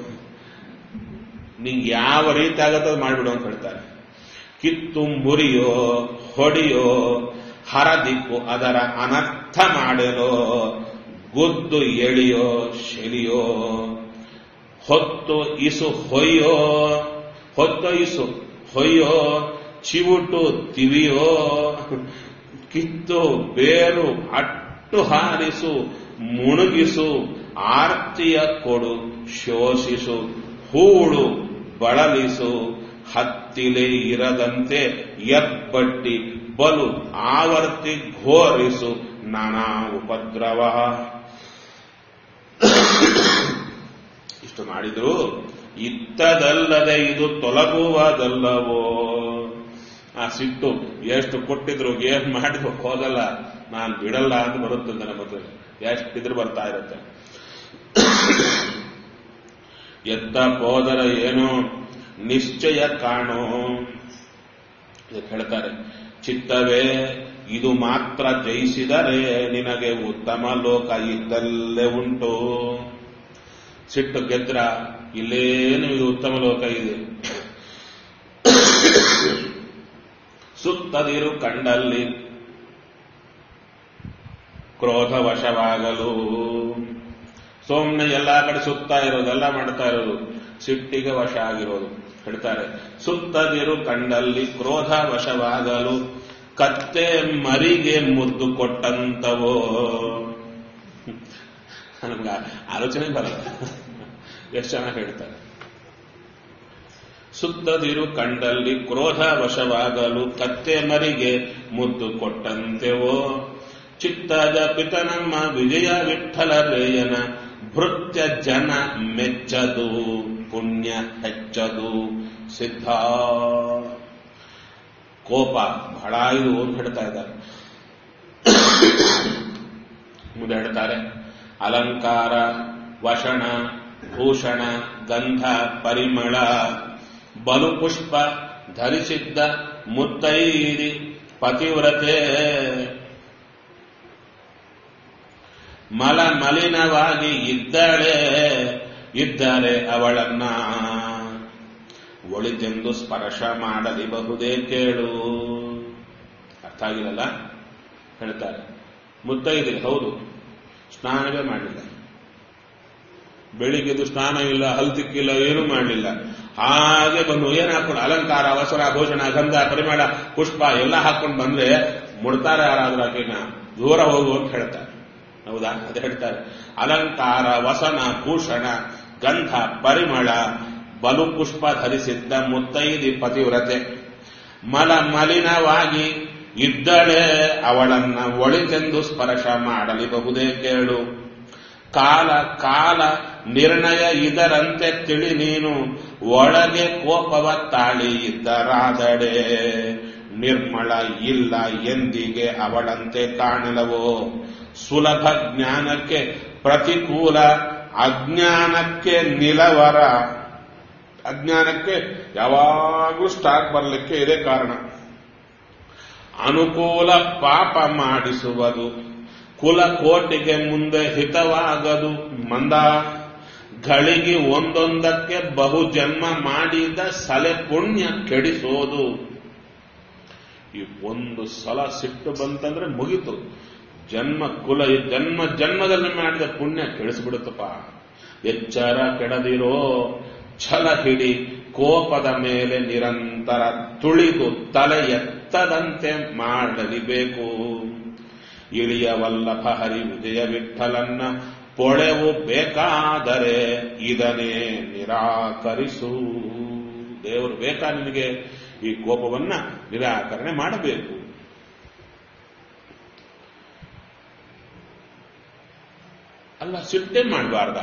ನಿಂಗೆ ಯಾವ ರೀತಿ ಆಗತ್ತೋ ಮಾಡ್ಬಿಡು ಅಂತ ಹೇಳ್ತಾರೆ ಕಿತ್ತು ಮುರಿಯೋ ಹೊಡಿಯೋ ಹರದಿಕ್ಕು ಅದರ ಅನರ್ಥ ಮಾಡಲೋ ಗುದ್ದು ಎಳಿಯೋ ಶೆಲಿಯೋ ಹೊತ್ತು ಇಸು ಹೊಯ್ಯೋ ಹೊತ್ತು ಇಸು ಹೊಯ್ಯೋ ಚಿವುಟು ತಿವಿಯೋ ಕಿತ್ತು ಬೇರು ಅಟ್ಟು ಹಾರಿಸು ಮುಣುಗಿಸು ಆರ್ತಿಯ ಕೊಡು ಶೋಷಿಸು ಹೂಳು ಬಳಲಿಸು ಹತ್ತಿಲೆ ಇರದಂತೆ ಎಬ್ಬಟ್ಟಿ ಬಲು ಆವರ್ತಿ ಘೋರಿಸು ನಾನಾ ಉಪದ್ರವ ಇಷ್ಟು ಮಾಡಿದ್ರು ಇತ್ತದಲ್ಲದೆ ಇದು ತೊಲಗುವುದಲ್ಲವೋ ಆ ಸಿಟ್ಟು ಎಷ್ಟು ಕೊಟ್ಟಿದ್ರು ಏನ್ ಮಾಡಿದ್ರು ಹೋಗಲ್ಲ ನಾನು ಬಿಡಲ್ಲ ಅಂತ ಬರುತ್ತೆ ನನ್ನ ಮತ್ತೆ ಎಷ್ಟಿದ್ರು ಬರ್ತಾ ಇರುತ್ತೆ ಎತ್ತ ಹೋದರ ಏನೋ ನಿಶ್ಚಯ ಕಾಣೋ ಇದಕ್ಕೆ ಹೇಳ್ತಾರೆ ಚಿತ್ತವೇ ಇದು ಮಾತ್ರ ಜಯಿಸಿದರೆ ನಿನಗೆ ಉತ್ತಮ ಲೋಕ ಇದ್ದಲ್ಲೇ ಉಂಟು ಸಿಟ್ಟು ಗೆದ್ರ ಇಲ್ಲೇನು ಇದು ಉತ್ತಮ ಲೋಕ ಇದೆ ಸುತ್ತದಿರು ಕಂಡಲ್ಲಿ ಕ್ರೋಧವಶವಾಗಲು ಸೋಮ್ನೆ ಎಲ್ಲಾ ಕಡೆ ಸುತ್ತಾ ಇರೋದು ಎಲ್ಲ ಮಾಡ್ತಾ ಇರೋದು ಸಿಟ್ಟಿಗೆ ವಶ ಆಗಿರೋದು ಹೇಳ್ತಾರೆ ಸುತ್ತದಿರು ಕಂಡಲ್ಲಿ ಕ್ರೋಧ ವಶವಾಗಲು ಕತ್ತೆ ಮರಿಗೆ ಮುದ್ದು ಕೊಟ್ಟಂತವೋ ನಮ್ಗೆ ಆಲೋಚನೆ ಬರಲ್ಲ ಎಷ್ಟು ಚೆನ್ನಾಗಿ ಹೇಳ್ತಾರೆ ಸುತ್ತದಿರು ಕಂಡಲ್ಲಿ ಕ್ರೋಧ ವಶವಾಗಲು ಕತ್ತೆ ಮರಿಗೆ ಮುದ್ದು ಕೊಟ್ಟಂತೆವೋ ಚಿತ್ತದ ಪಿತನಮ್ಮ ವಿಜಯ ವಿಠಲ ರೇಯನ ಭೃತ್ಯ ಜನ ಮೆಚ್ಚದು ಪುಣ್ಯ ಹೆಚ್ಚದು ಸಿದ್ಧ ಕೋಪ ಬಹಳ ಇದು ಅಂತ ಹೇಳ್ತಾ ಇದ್ದಾರೆ ಮುಂದೆ ಹೇಳ್ತಾರೆ ಅಲಂಕಾರ ವಶಣ ಭೂಷಣ ಗಂಧ ಪರಿಮಳ ಬಲು ಪುಷ್ಪ ಧರಿಸಿದ್ದ ಮುತ್ತೈದಿ ಪತಿವ್ರತೆ ಮಲ ಮಲಿನವಾಗಿ ಇದ್ದಳೆ ಇದ್ದರೆ ಅವಳನ್ನ ಒಳಿತೆಂದು ಸ್ಪರ್ಶ ಮಾಡಲಿ ಬಹುದೇ ಕೇಳು ಅರ್ಥ ಆಗಿರಲ್ಲ ಹೇಳ್ತಾರೆ ಮುತ್ತೈದೆ ಹೌದು ಸ್ನಾನವೇ ಮಾಡಲಿಲ್ಲ ಬೆಳಿಗ್ಗೆದು ಸ್ನಾನ ಇಲ್ಲ ಹಲ್ತಿಕ್ಕಿಲ್ಲ ಏನೂ ಮಾಡಲಿಲ್ಲ ಹಾಗೆ ಬಂದು ಏನ್ ಹಾಕೊಂಡು ಅಲಂಕಾರ ಅವಸರ ಭೂಷಣ ಗಂಧ ಪರಿಮಳ ಪುಷ್ಪ ಎಲ್ಲ ಹಾಕೊಂಡು ಬಂದ್ರೆ ಮುಡ್ತಾರೆ ಯಾರಾದ್ರೂ ಆಕೆನ ದೂರ ಹೋಗು ಅಂತ ಹೇಳ್ತಾರೆ ಹೌದಾ ಅದು ಹೇಳ್ತಾರೆ ಅಲಂಕಾರ ವಸನ ಭೂಷಣ ಗಂಧ ಪರಿಮಳ ಬಲು ಪುಷ್ಪ ಧರಿಸಿದ್ದ ಮುತ್ತೈದಿ ಪತಿವ್ರತೆ ಮಲ ಮಲಿನವಾಗಿ ಇದ್ದಳೆ ಅವಳನ್ನ ಒಳಿತೆಂದು ಸ್ಪರ್ಶ ಮಾಡಲಿ ಬಹುದೇ ಕೇಳು ಕಾಲ ಕಾಲ ನಿರ್ಣಯ ಇದರಂತೆ ತಿಳಿ ನೀನು ಒಳಗೆ ಕೋಪವ ತಾಳಿ ಇದ್ದರಾದಡೆ ನಿರ್ಮಳ ಇಲ್ಲ ಎಂದಿಗೆ ಅವಳಂತೆ ಕಾಣಲವೋ ಸುಲಭ ಜ್ಞಾನಕ್ಕೆ ಪ್ರತಿಕೂಲ ಅಜ್ಞಾನಕ್ಕೆ ನಿಲವರ ಅಜ್ಞಾನಕ್ಕೆ ಯಾವಾಗಲೂ ಸ್ಟಾಕ್ ಬರಲಿಕ್ಕೆ ಇದೇ ಕಾರಣ ಅನುಕೂಲ ಪಾಪ ಮಾಡಿಸುವುದು ಕುಲ ಕೋಟಿಗೆ ಮುಂದೆ ಹಿತವಾಗದು ಮಂದ ಗಳಿಗೆ ಒಂದೊಂದಕ್ಕೆ ಬಹು ಜನ್ಮ ಮಾಡಿದ ಸಲೆ ಪುಣ್ಯ ಕೆಡಿಸೋದು ಈ ಒಂದು ಸಲ ಸಿಟ್ಟು ಬಂತಂದ್ರೆ ಮುಗಿತು ಜನ್ಮ ಕುಲ ಈ ಜನ್ಮ ಜನ್ಮದಲ್ಲಿ ಮಾಡಿದ ಪುಣ್ಯ ಕೆಡಿಸ್ಬಿಡುತ್ತಪ್ಪ ಎಚ್ಚರ ಕೆಡದಿರೋ ಛಲ ಹಿಡಿ ಕೋಪದ ಮೇಲೆ ನಿರಂತರ ತುಳಿದು ತಲೆ ಎತ್ತದಂತೆ ಮಾಡಲಿಬೇಕು ಇಳಿಯ ವಲ್ಲಭ ಹರಿ ವಿಜಯ ವಿಠಲನ್ನ ಪೊಳೆವು ಬೇಕಾದರೆ ಇದನ್ನೇ ನಿರಾಕರಿಸು ದೇವರು ಬೇಕಾ ನಿನಗೆ ಈ ಕೋಪವನ್ನ ನಿರಾಕರಣೆ ಮಾಡಬೇಕು ಅಲ್ಲ ಸಿಟ್ಟೇ ಮಾಡಬಾರ್ದ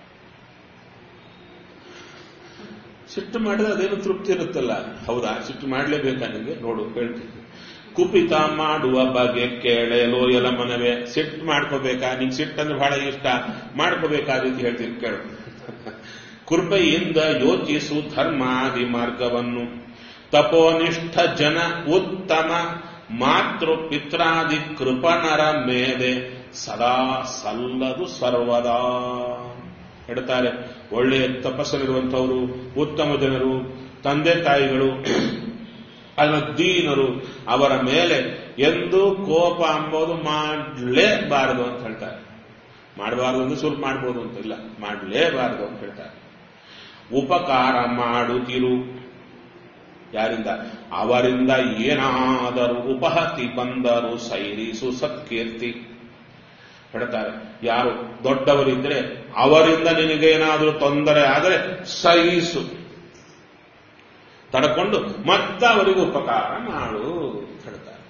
ಸಿಟ್ಟು ಮಾಡಿದ್ರೆ ಅದೇನು ತೃಪ್ತಿ ಇರುತ್ತಲ್ಲ ಹೌದಾ ಸಿಟ್ಟು ಮಾಡಲೇಬೇಕಾ ನಿಮಗೆ ನೋಡು ಹೇಳ್ತೀನಿ ಕುಪಿತ ಮಾಡುವ ಬಗೆ ಕೇಳೆ ಲೋಯಲ ಮನವೇ ಸಿಟ್ಟು ಮಾಡ್ಕೋಬೇಕಾ ನಿಂಗೆ ಸಿಟ್ಟಂದ್ರೆ ಬಹಳ ಇಷ್ಟ ಮಾಡ್ಕೋಬೇಕಾ ರೀತಿ ಹೇಳ್ತೀನಿ ಕೇಳು ಕೃಪೆಯಿಂದ ಯೋಚಿಸು ಧರ್ಮಾದಿ ಮಾರ್ಗವನ್ನು ತಪೋನಿಷ್ಠ ಜನ ಉತ್ತಮ ಮಾತೃ ಪಿತ್ರಾದಿ ಕೃಪನರ ಮೇಲೆ ಸದಾ ಸಲ್ಲದು ಸರ್ವದಾ ಹೇಳ್ತಾರೆ ಒಳ್ಳೆಯ ತಪಸ್ಸಲ್ಲಿರುವಂಥವರು ಉತ್ತಮ ಜನರು ತಂದೆ ತಾಯಿಗಳು ಅಲ್ಲ ದೀನರು ಅವರ ಮೇಲೆ ಎಂದೂ ಕೋಪ ಅಂಬೋದು ಮಾಡಲೇಬಾರದು ಅಂತ ಹೇಳ್ತಾರೆ ಮಾಡಬಾರದು ಅಂದ್ರೆ ಸ್ವಲ್ಪ ಮಾಡ್ಬೋದು ಅಂತ ಇಲ್ಲ ಮಾಡಲೇಬಾರದು ಅಂತ ಹೇಳ್ತಾರೆ ಉಪಕಾರ ಮಾಡುತ್ತಿರು ಯಾರಿಂದ ಅವರಿಂದ ಏನಾದರೂ ಉಪಹತಿ ಬಂದರು ಸೈರಿಸು ಸತ್ಕೀರ್ತಿ ಹೇಳ್ತಾರೆ ಯಾರು ದೊಡ್ಡವರಿದ್ರೆ ಅವರಿಂದ ನಿನಗೇನಾದರೂ ತೊಂದರೆ ಆದರೆ ಸಹಿಸು ತಡ್ಕೊಂಡು ಮತ್ತೆ ಅವರಿಗೆ ಉಪಕಾರ ಮಾಡು ಅಂತ ಹೇಳ್ತಾರೆ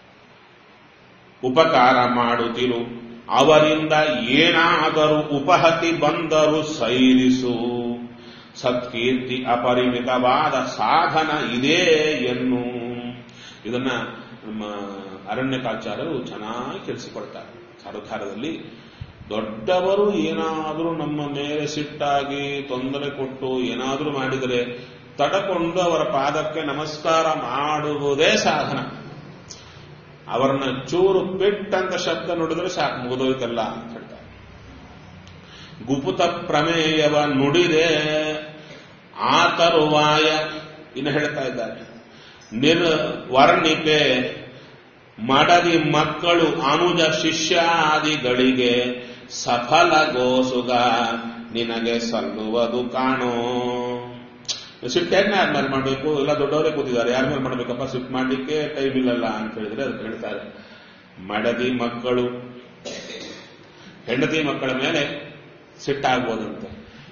ಉಪಕಾರ ಮಾಡುತ್ತಿರು ಅವರಿಂದ ಏನಾದರೂ ಉಪಹತಿ ಬಂದರೂ ಸೈರಿಸು ಸತ್ಕೀರ್ತಿ ಅಪರಿಮಿತವಾದ ಸಾಧನ ಇದೇ ಎನ್ನು ಇದನ್ನ ನಮ್ಮ ಅರಣ್ಯಕಾಚಾರ್ಯರು ಚೆನ್ನಾಗಿ ತಿಳಿಸಿಕೊಡ್ತಾರೆ ಸಾರುಧಾರದಲ್ಲಿ ದೊಡ್ಡವರು ಏನಾದರೂ ನಮ್ಮ ಮೇಲೆ ಸಿಟ್ಟಾಗಿ ತೊಂದರೆ ಕೊಟ್ಟು ಏನಾದರೂ ಮಾಡಿದರೆ ತಡಕೊಂಡು ಅವರ ಪಾದಕ್ಕೆ ನಮಸ್ಕಾರ ಮಾಡುವುದೇ ಸಾಧನ ಅವರನ್ನ ಚೂರು ಪೆಟ್ಟಂತ ಶಬ್ದ ನುಡಿದ್ರೆ ಸಾಕು ಮುಗಿದೋಯ್ತಲ್ಲ ಅಂತ ಹೇಳ್ತಾರೆ ಗುಪುತ ಪ್ರಮೇಯವ ನುಡಿದೆ ಆ ತರುವಾಯ ಇನ್ನು ಹೇಳ್ತಾ ಇದ್ದಾರೆ ನಿರ್ ವರ್ಣಿಕೆ ಮಡದಿ ಮಕ್ಕಳು ಅನುಜ ಶಿಷ್ಯಾದಿಗಳಿಗೆ ಸಫಲ ಗೋಸುಗ ನಿನಗೆ ಸಲ್ಲುವುದು ಕಾಣೋ ಸಿಟ್ಟೇನ ಯಾರ ಮೇಲೆ ಮಾಡಬೇಕು ಎಲ್ಲ ದೊಡ್ಡವರೇ ಕೂತಿದ್ದಾರೆ ಯಾರ ಮೇಲೆ ಮಾಡಬೇಕಪ್ಪ ಸಿಟ್ಟು ಮಾಡಲಿಕ್ಕೆ ಟೈಮ್ ಇಲ್ಲಲ್ಲ ಅಂತ ಹೇಳಿದ್ರೆ ಅದಕ್ಕೆ ಹೇಳ್ತಾರೆ ಮಡದಿ ಮಕ್ಕಳು ಹೆಂಡತಿ ಮಕ್ಕಳ ಮೇಲೆ ಸಿಟ್ಟಾಗ್ಬೋದಂತೆ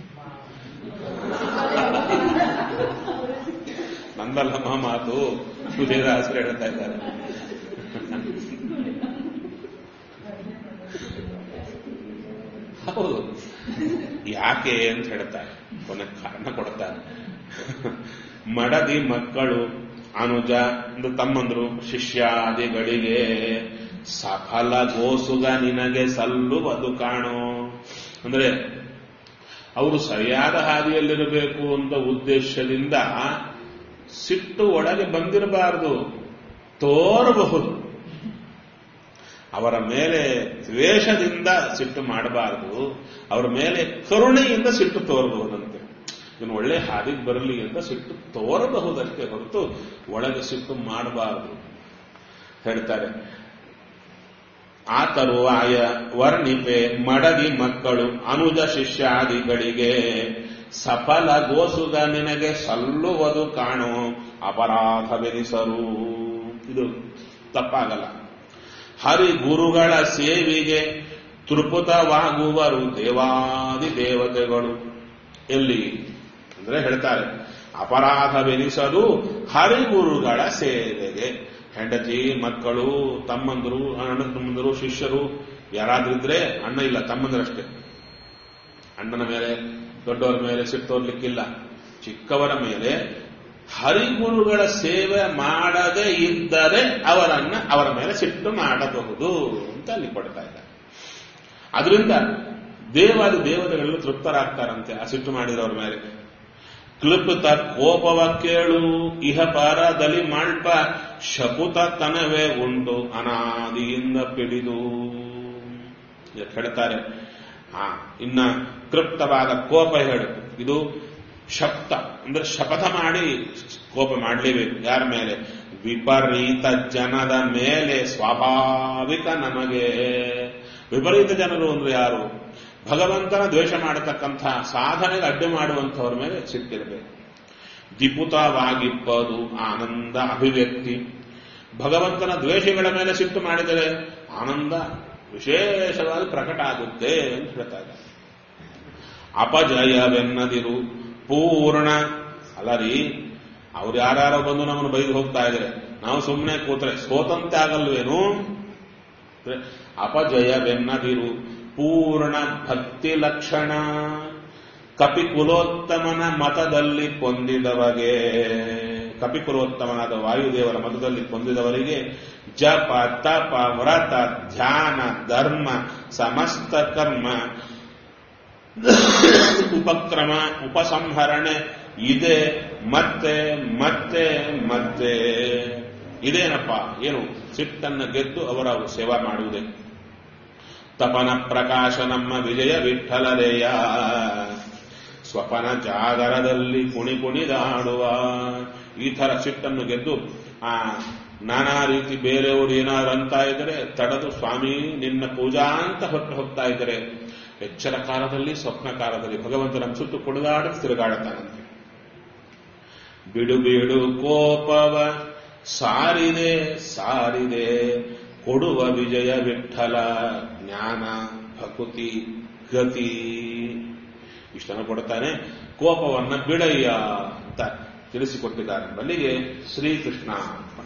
ನಂದಲ್ಲಮ್ಮ ಮಾತು ವೇದಾಸರು ಹೇಳ್ತಾ ಇದ್ದಾರೆ ಹೌದು ಯಾಕೆ ಅಂತ ಹೇಳ್ತಾರೆ ಕೊನೆ ಕಾರಣ ಕೊಡ್ತಾರೆ ಮಡದಿ ಮಕ್ಕಳು ಅನುಜ ಅಂದ್ರೆ ತಮ್ಮಂದ್ರು ಶಿಷ್ಯಾದಿಗಳಿಗೆ ಸಫಲ ಗೋಸುಗ ನಿನಗೆ ಸಲ್ಲುವುದು ಕಾಣೋ ಅಂದ್ರೆ ಅವರು ಸರಿಯಾದ ಹಾದಿಯಲ್ಲಿರಬೇಕು ಅಂತ ಉದ್ದೇಶದಿಂದ ಸಿಟ್ಟು ಒಳಗೆ ಬಂದಿರಬಾರದು ತೋರಬಹುದು ಅವರ ಮೇಲೆ ದ್ವೇಷದಿಂದ ಸಿಟ್ಟು ಮಾಡಬಾರದು ಅವರ ಮೇಲೆ ಕರುಣೆಯಿಂದ ಸಿಟ್ಟು ತೋರಬಹುದಂತೆ ಇವನು ಒಳ್ಳೆ ಹಾದಿಗೆ ಬರಲಿ ಅಂತ ಸಿಟ್ಟು ತೋರಬಹುದಷ್ಟೇ ಹೊರತು ಒಳಗೆ ಸಿಟ್ಟು ಮಾಡಬಾರದು ಹೇಳ್ತಾರೆ ಆ ತರುವಾಯ ವರ್ಣಿಪೆ ಮಡದಿ ಮಕ್ಕಳು ಅನುಜ ಶಿಷ್ಯಾದಿಗಳಿಗೆ ಸಫಲ ಗೋಸುಗ ನಿನಗೆ ಸಲ್ಲುವುದು ಕಾಣೋ ಅಪರಾಧವೆನಿಸರು ಇದು ತಪ್ಪಾಗಲ್ಲ ಹರಿ ಗುರುಗಳ ಸೇವೆಗೆ ತೃಪುತವಾಗುವರು ದೇವಾದಿ ದೇವತೆಗಳು ಎಲ್ಲಿ ಅಂದ್ರೆ ಹೇಳ್ತಾರೆ ಅಪರಾಧವೆನಿಸದು ಹರಿಗುರುಗಳ ಸೇವೆಗೆ ಹೆಂಡತಿ ಮಕ್ಕಳು ತಮ್ಮಂದರು ಅಣ್ಣ ತಮ್ಮಂದರು ಶಿಷ್ಯರು ಯಾರಾದ್ರಿದ್ರೆ ಅಣ್ಣ ಇಲ್ಲ ತಮ್ಮಂದರಷ್ಟೇ ಅಣ್ಣನ ಮೇಲೆ ದೊಡ್ಡವರ ಮೇಲೆ ಸಿಟ್ಟೋರ್ಲಿಕ್ಕಿಲ್ಲ ಚಿಕ್ಕವರ ಮೇಲೆ ಹರಿಗುರುಗಳ ಸೇವೆ ಮಾಡದೇ ಇದ್ದರೆ ಅವರನ್ನ ಅವರ ಮೇಲೆ ಸಿಟ್ಟು ಮಾಡಬಹುದು ಅಂತ ಅಲ್ಲಿ ಕೊಡ್ತಾ ಇದ್ದಾರೆ ಅದರಿಂದ ದೇವಾದಿ ದೇವತೆಗಳು ತೃಪ್ತರಾಗ್ತಾರಂತೆ ಆ ಸಿಟ್ಟು ಮಾಡಿರೋರ ಮೇಲೆ ಕ್ಲಿಪ್ತ ಕೋಪವ ಕೇಳು ಇಹ ಪರದಲ್ಲಿ ಮಾಳ್ಪ ಶಪುತ ತನವೇ ಉಂಟು ಅನಾದಿಯಿಂದ ಪಿಡಿದು ಇದಕ್ಕೆ ಹೇಳ್ತಾರೆ ಹಾ ಇನ್ನ ಕೃಪ್ತವಾದ ಕೋಪ ಹೇಳು ಇದು ಶಬ್ದ ಅಂದ್ರೆ ಶಪಥ ಮಾಡಿ ಕೋಪ ಮಾಡಲೇಬೇಕು ಯಾರ ಮೇಲೆ ವಿಪರೀತ ಜನದ ಮೇಲೆ ಸ್ವಾಭಾವಿಕ ನಮಗೆ ವಿಪರೀತ ಜನರು ಅಂದ್ರೆ ಯಾರು ಭಗವಂತನ ದ್ವೇಷ ಮಾಡತಕ್ಕಂಥ ಸಾಧನೆಗೆ ಅಡ್ಡು ಮಾಡುವಂಥವ್ರ ಮೇಲೆ ಸಿಟ್ಟಿರಬೇಕು ದಿಪುತವಾಗಿಪ್ಪದು ಆನಂದ ಅಭಿವ್ಯಕ್ತಿ ಭಗವಂತನ ದ್ವೇಷಗಳ ಮೇಲೆ ಸಿಟ್ಟು ಮಾಡಿದರೆ ಆನಂದ ವಿಶೇಷವಾಗಿ ಪ್ರಕಟ ಆಗುತ್ತೆ ಅಂತ ಹೇಳ್ತಾ ಇದ್ದಾರೆ ಅಪಜಯವೆನ್ನದಿರು ಪೂರ್ಣ ಅಲ್ಲ ರೀ ಅವ್ರು ಯಾರ್ಯಾರೋ ಬಂದು ನಮ್ಮನ್ನು ಬೈದು ಹೋಗ್ತಾ ಇದ್ರೆ ನಾವು ಸುಮ್ಮನೆ ಕೂತ್ರೆ ಸೋತಂತೆ ಆಗಲ್ವೇನು ಅಪಜಯವೆನ್ನದಿರು ಪೂರ್ಣ ಭಕ್ತಿ ಲಕ್ಷಣ ಕಪಿಕುಲೋತ್ತಮನ ಮತದಲ್ಲಿ ಕೊಂದಿದವಗೆ ಕಪಿಕುಲೋತ್ತಮನಾದ ವಾಯುದೇವರ ಮತದಲ್ಲಿ ಕೊಂದಿದವರಿಗೆ ಜಪ ತಪ ವ್ರತ ಧ್ಯಾನ ಧರ್ಮ ಸಮಸ್ತ ಕರ್ಮ ಉಪಕ್ರಮ ಉಪಸಂಹರಣೆ ಇದೆ ಮತ್ತೆ ಮತ್ತೆ ಮತ್ತೆ ಇದೇನಪ್ಪ ಏನು ಸಿಟ್ಟನ್ನು ಗೆದ್ದು ಅವರ ಸೇವಾ ಮಾಡುವುದೇ ತಪನ ಪ್ರಕಾಶ ನಮ್ಮ ವಿಜಯ ವಿಠಲರೆಯ ಸ್ವಪನ ಜಾಗರದಲ್ಲಿ ಕುಣಿ ಕುಣಿದಾಡುವ ಈ ತರ ಸಿಟ್ಟನ್ನು ಗೆದ್ದು ಆ ನಾನಾ ರೀತಿ ಬೇರೆಯವರು ಏನಾದ್ರು ಅಂತ ಇದ್ರೆ ತಡೆದು ಸ್ವಾಮಿ ನಿನ್ನ ಪೂಜಾ ಅಂತ ಹೊಟ್ಟು ಹೋಗ್ತಾ ಇದ್ರೆ ಎಚ್ಚರ ಕಾಲದಲ್ಲಿ ಸ್ವಪ್ನ ಕಾಲದಲ್ಲಿ ಭಗವಂತನ ಸುತ್ತು ಕುಣಿದಾಡ ತಿರುಗಾಡುತ್ತಾನಂತೆ ಬಿಡು ಬಿಡು ಕೋಪವ ಸಾರಿದೆ ಸಾರಿದೆ ಕೊಡುವ ವಿಜಯ ವಿಠಲ ಜ್ಞಾನ ಭಕುತಿ ಗತಿ ಇಷ್ಟನ್ನು ಕೊಡ್ತಾನೆ ಕೋಪವನ್ನ ಬಿಡಯ್ಯ ಅಂತ ತಿಳಿಸಿಕೊಟ್ಟಿದ್ದಾರೆ ಬಲ್ಲಿಗೆ ಶ್ರೀಕೃಷ್ಣ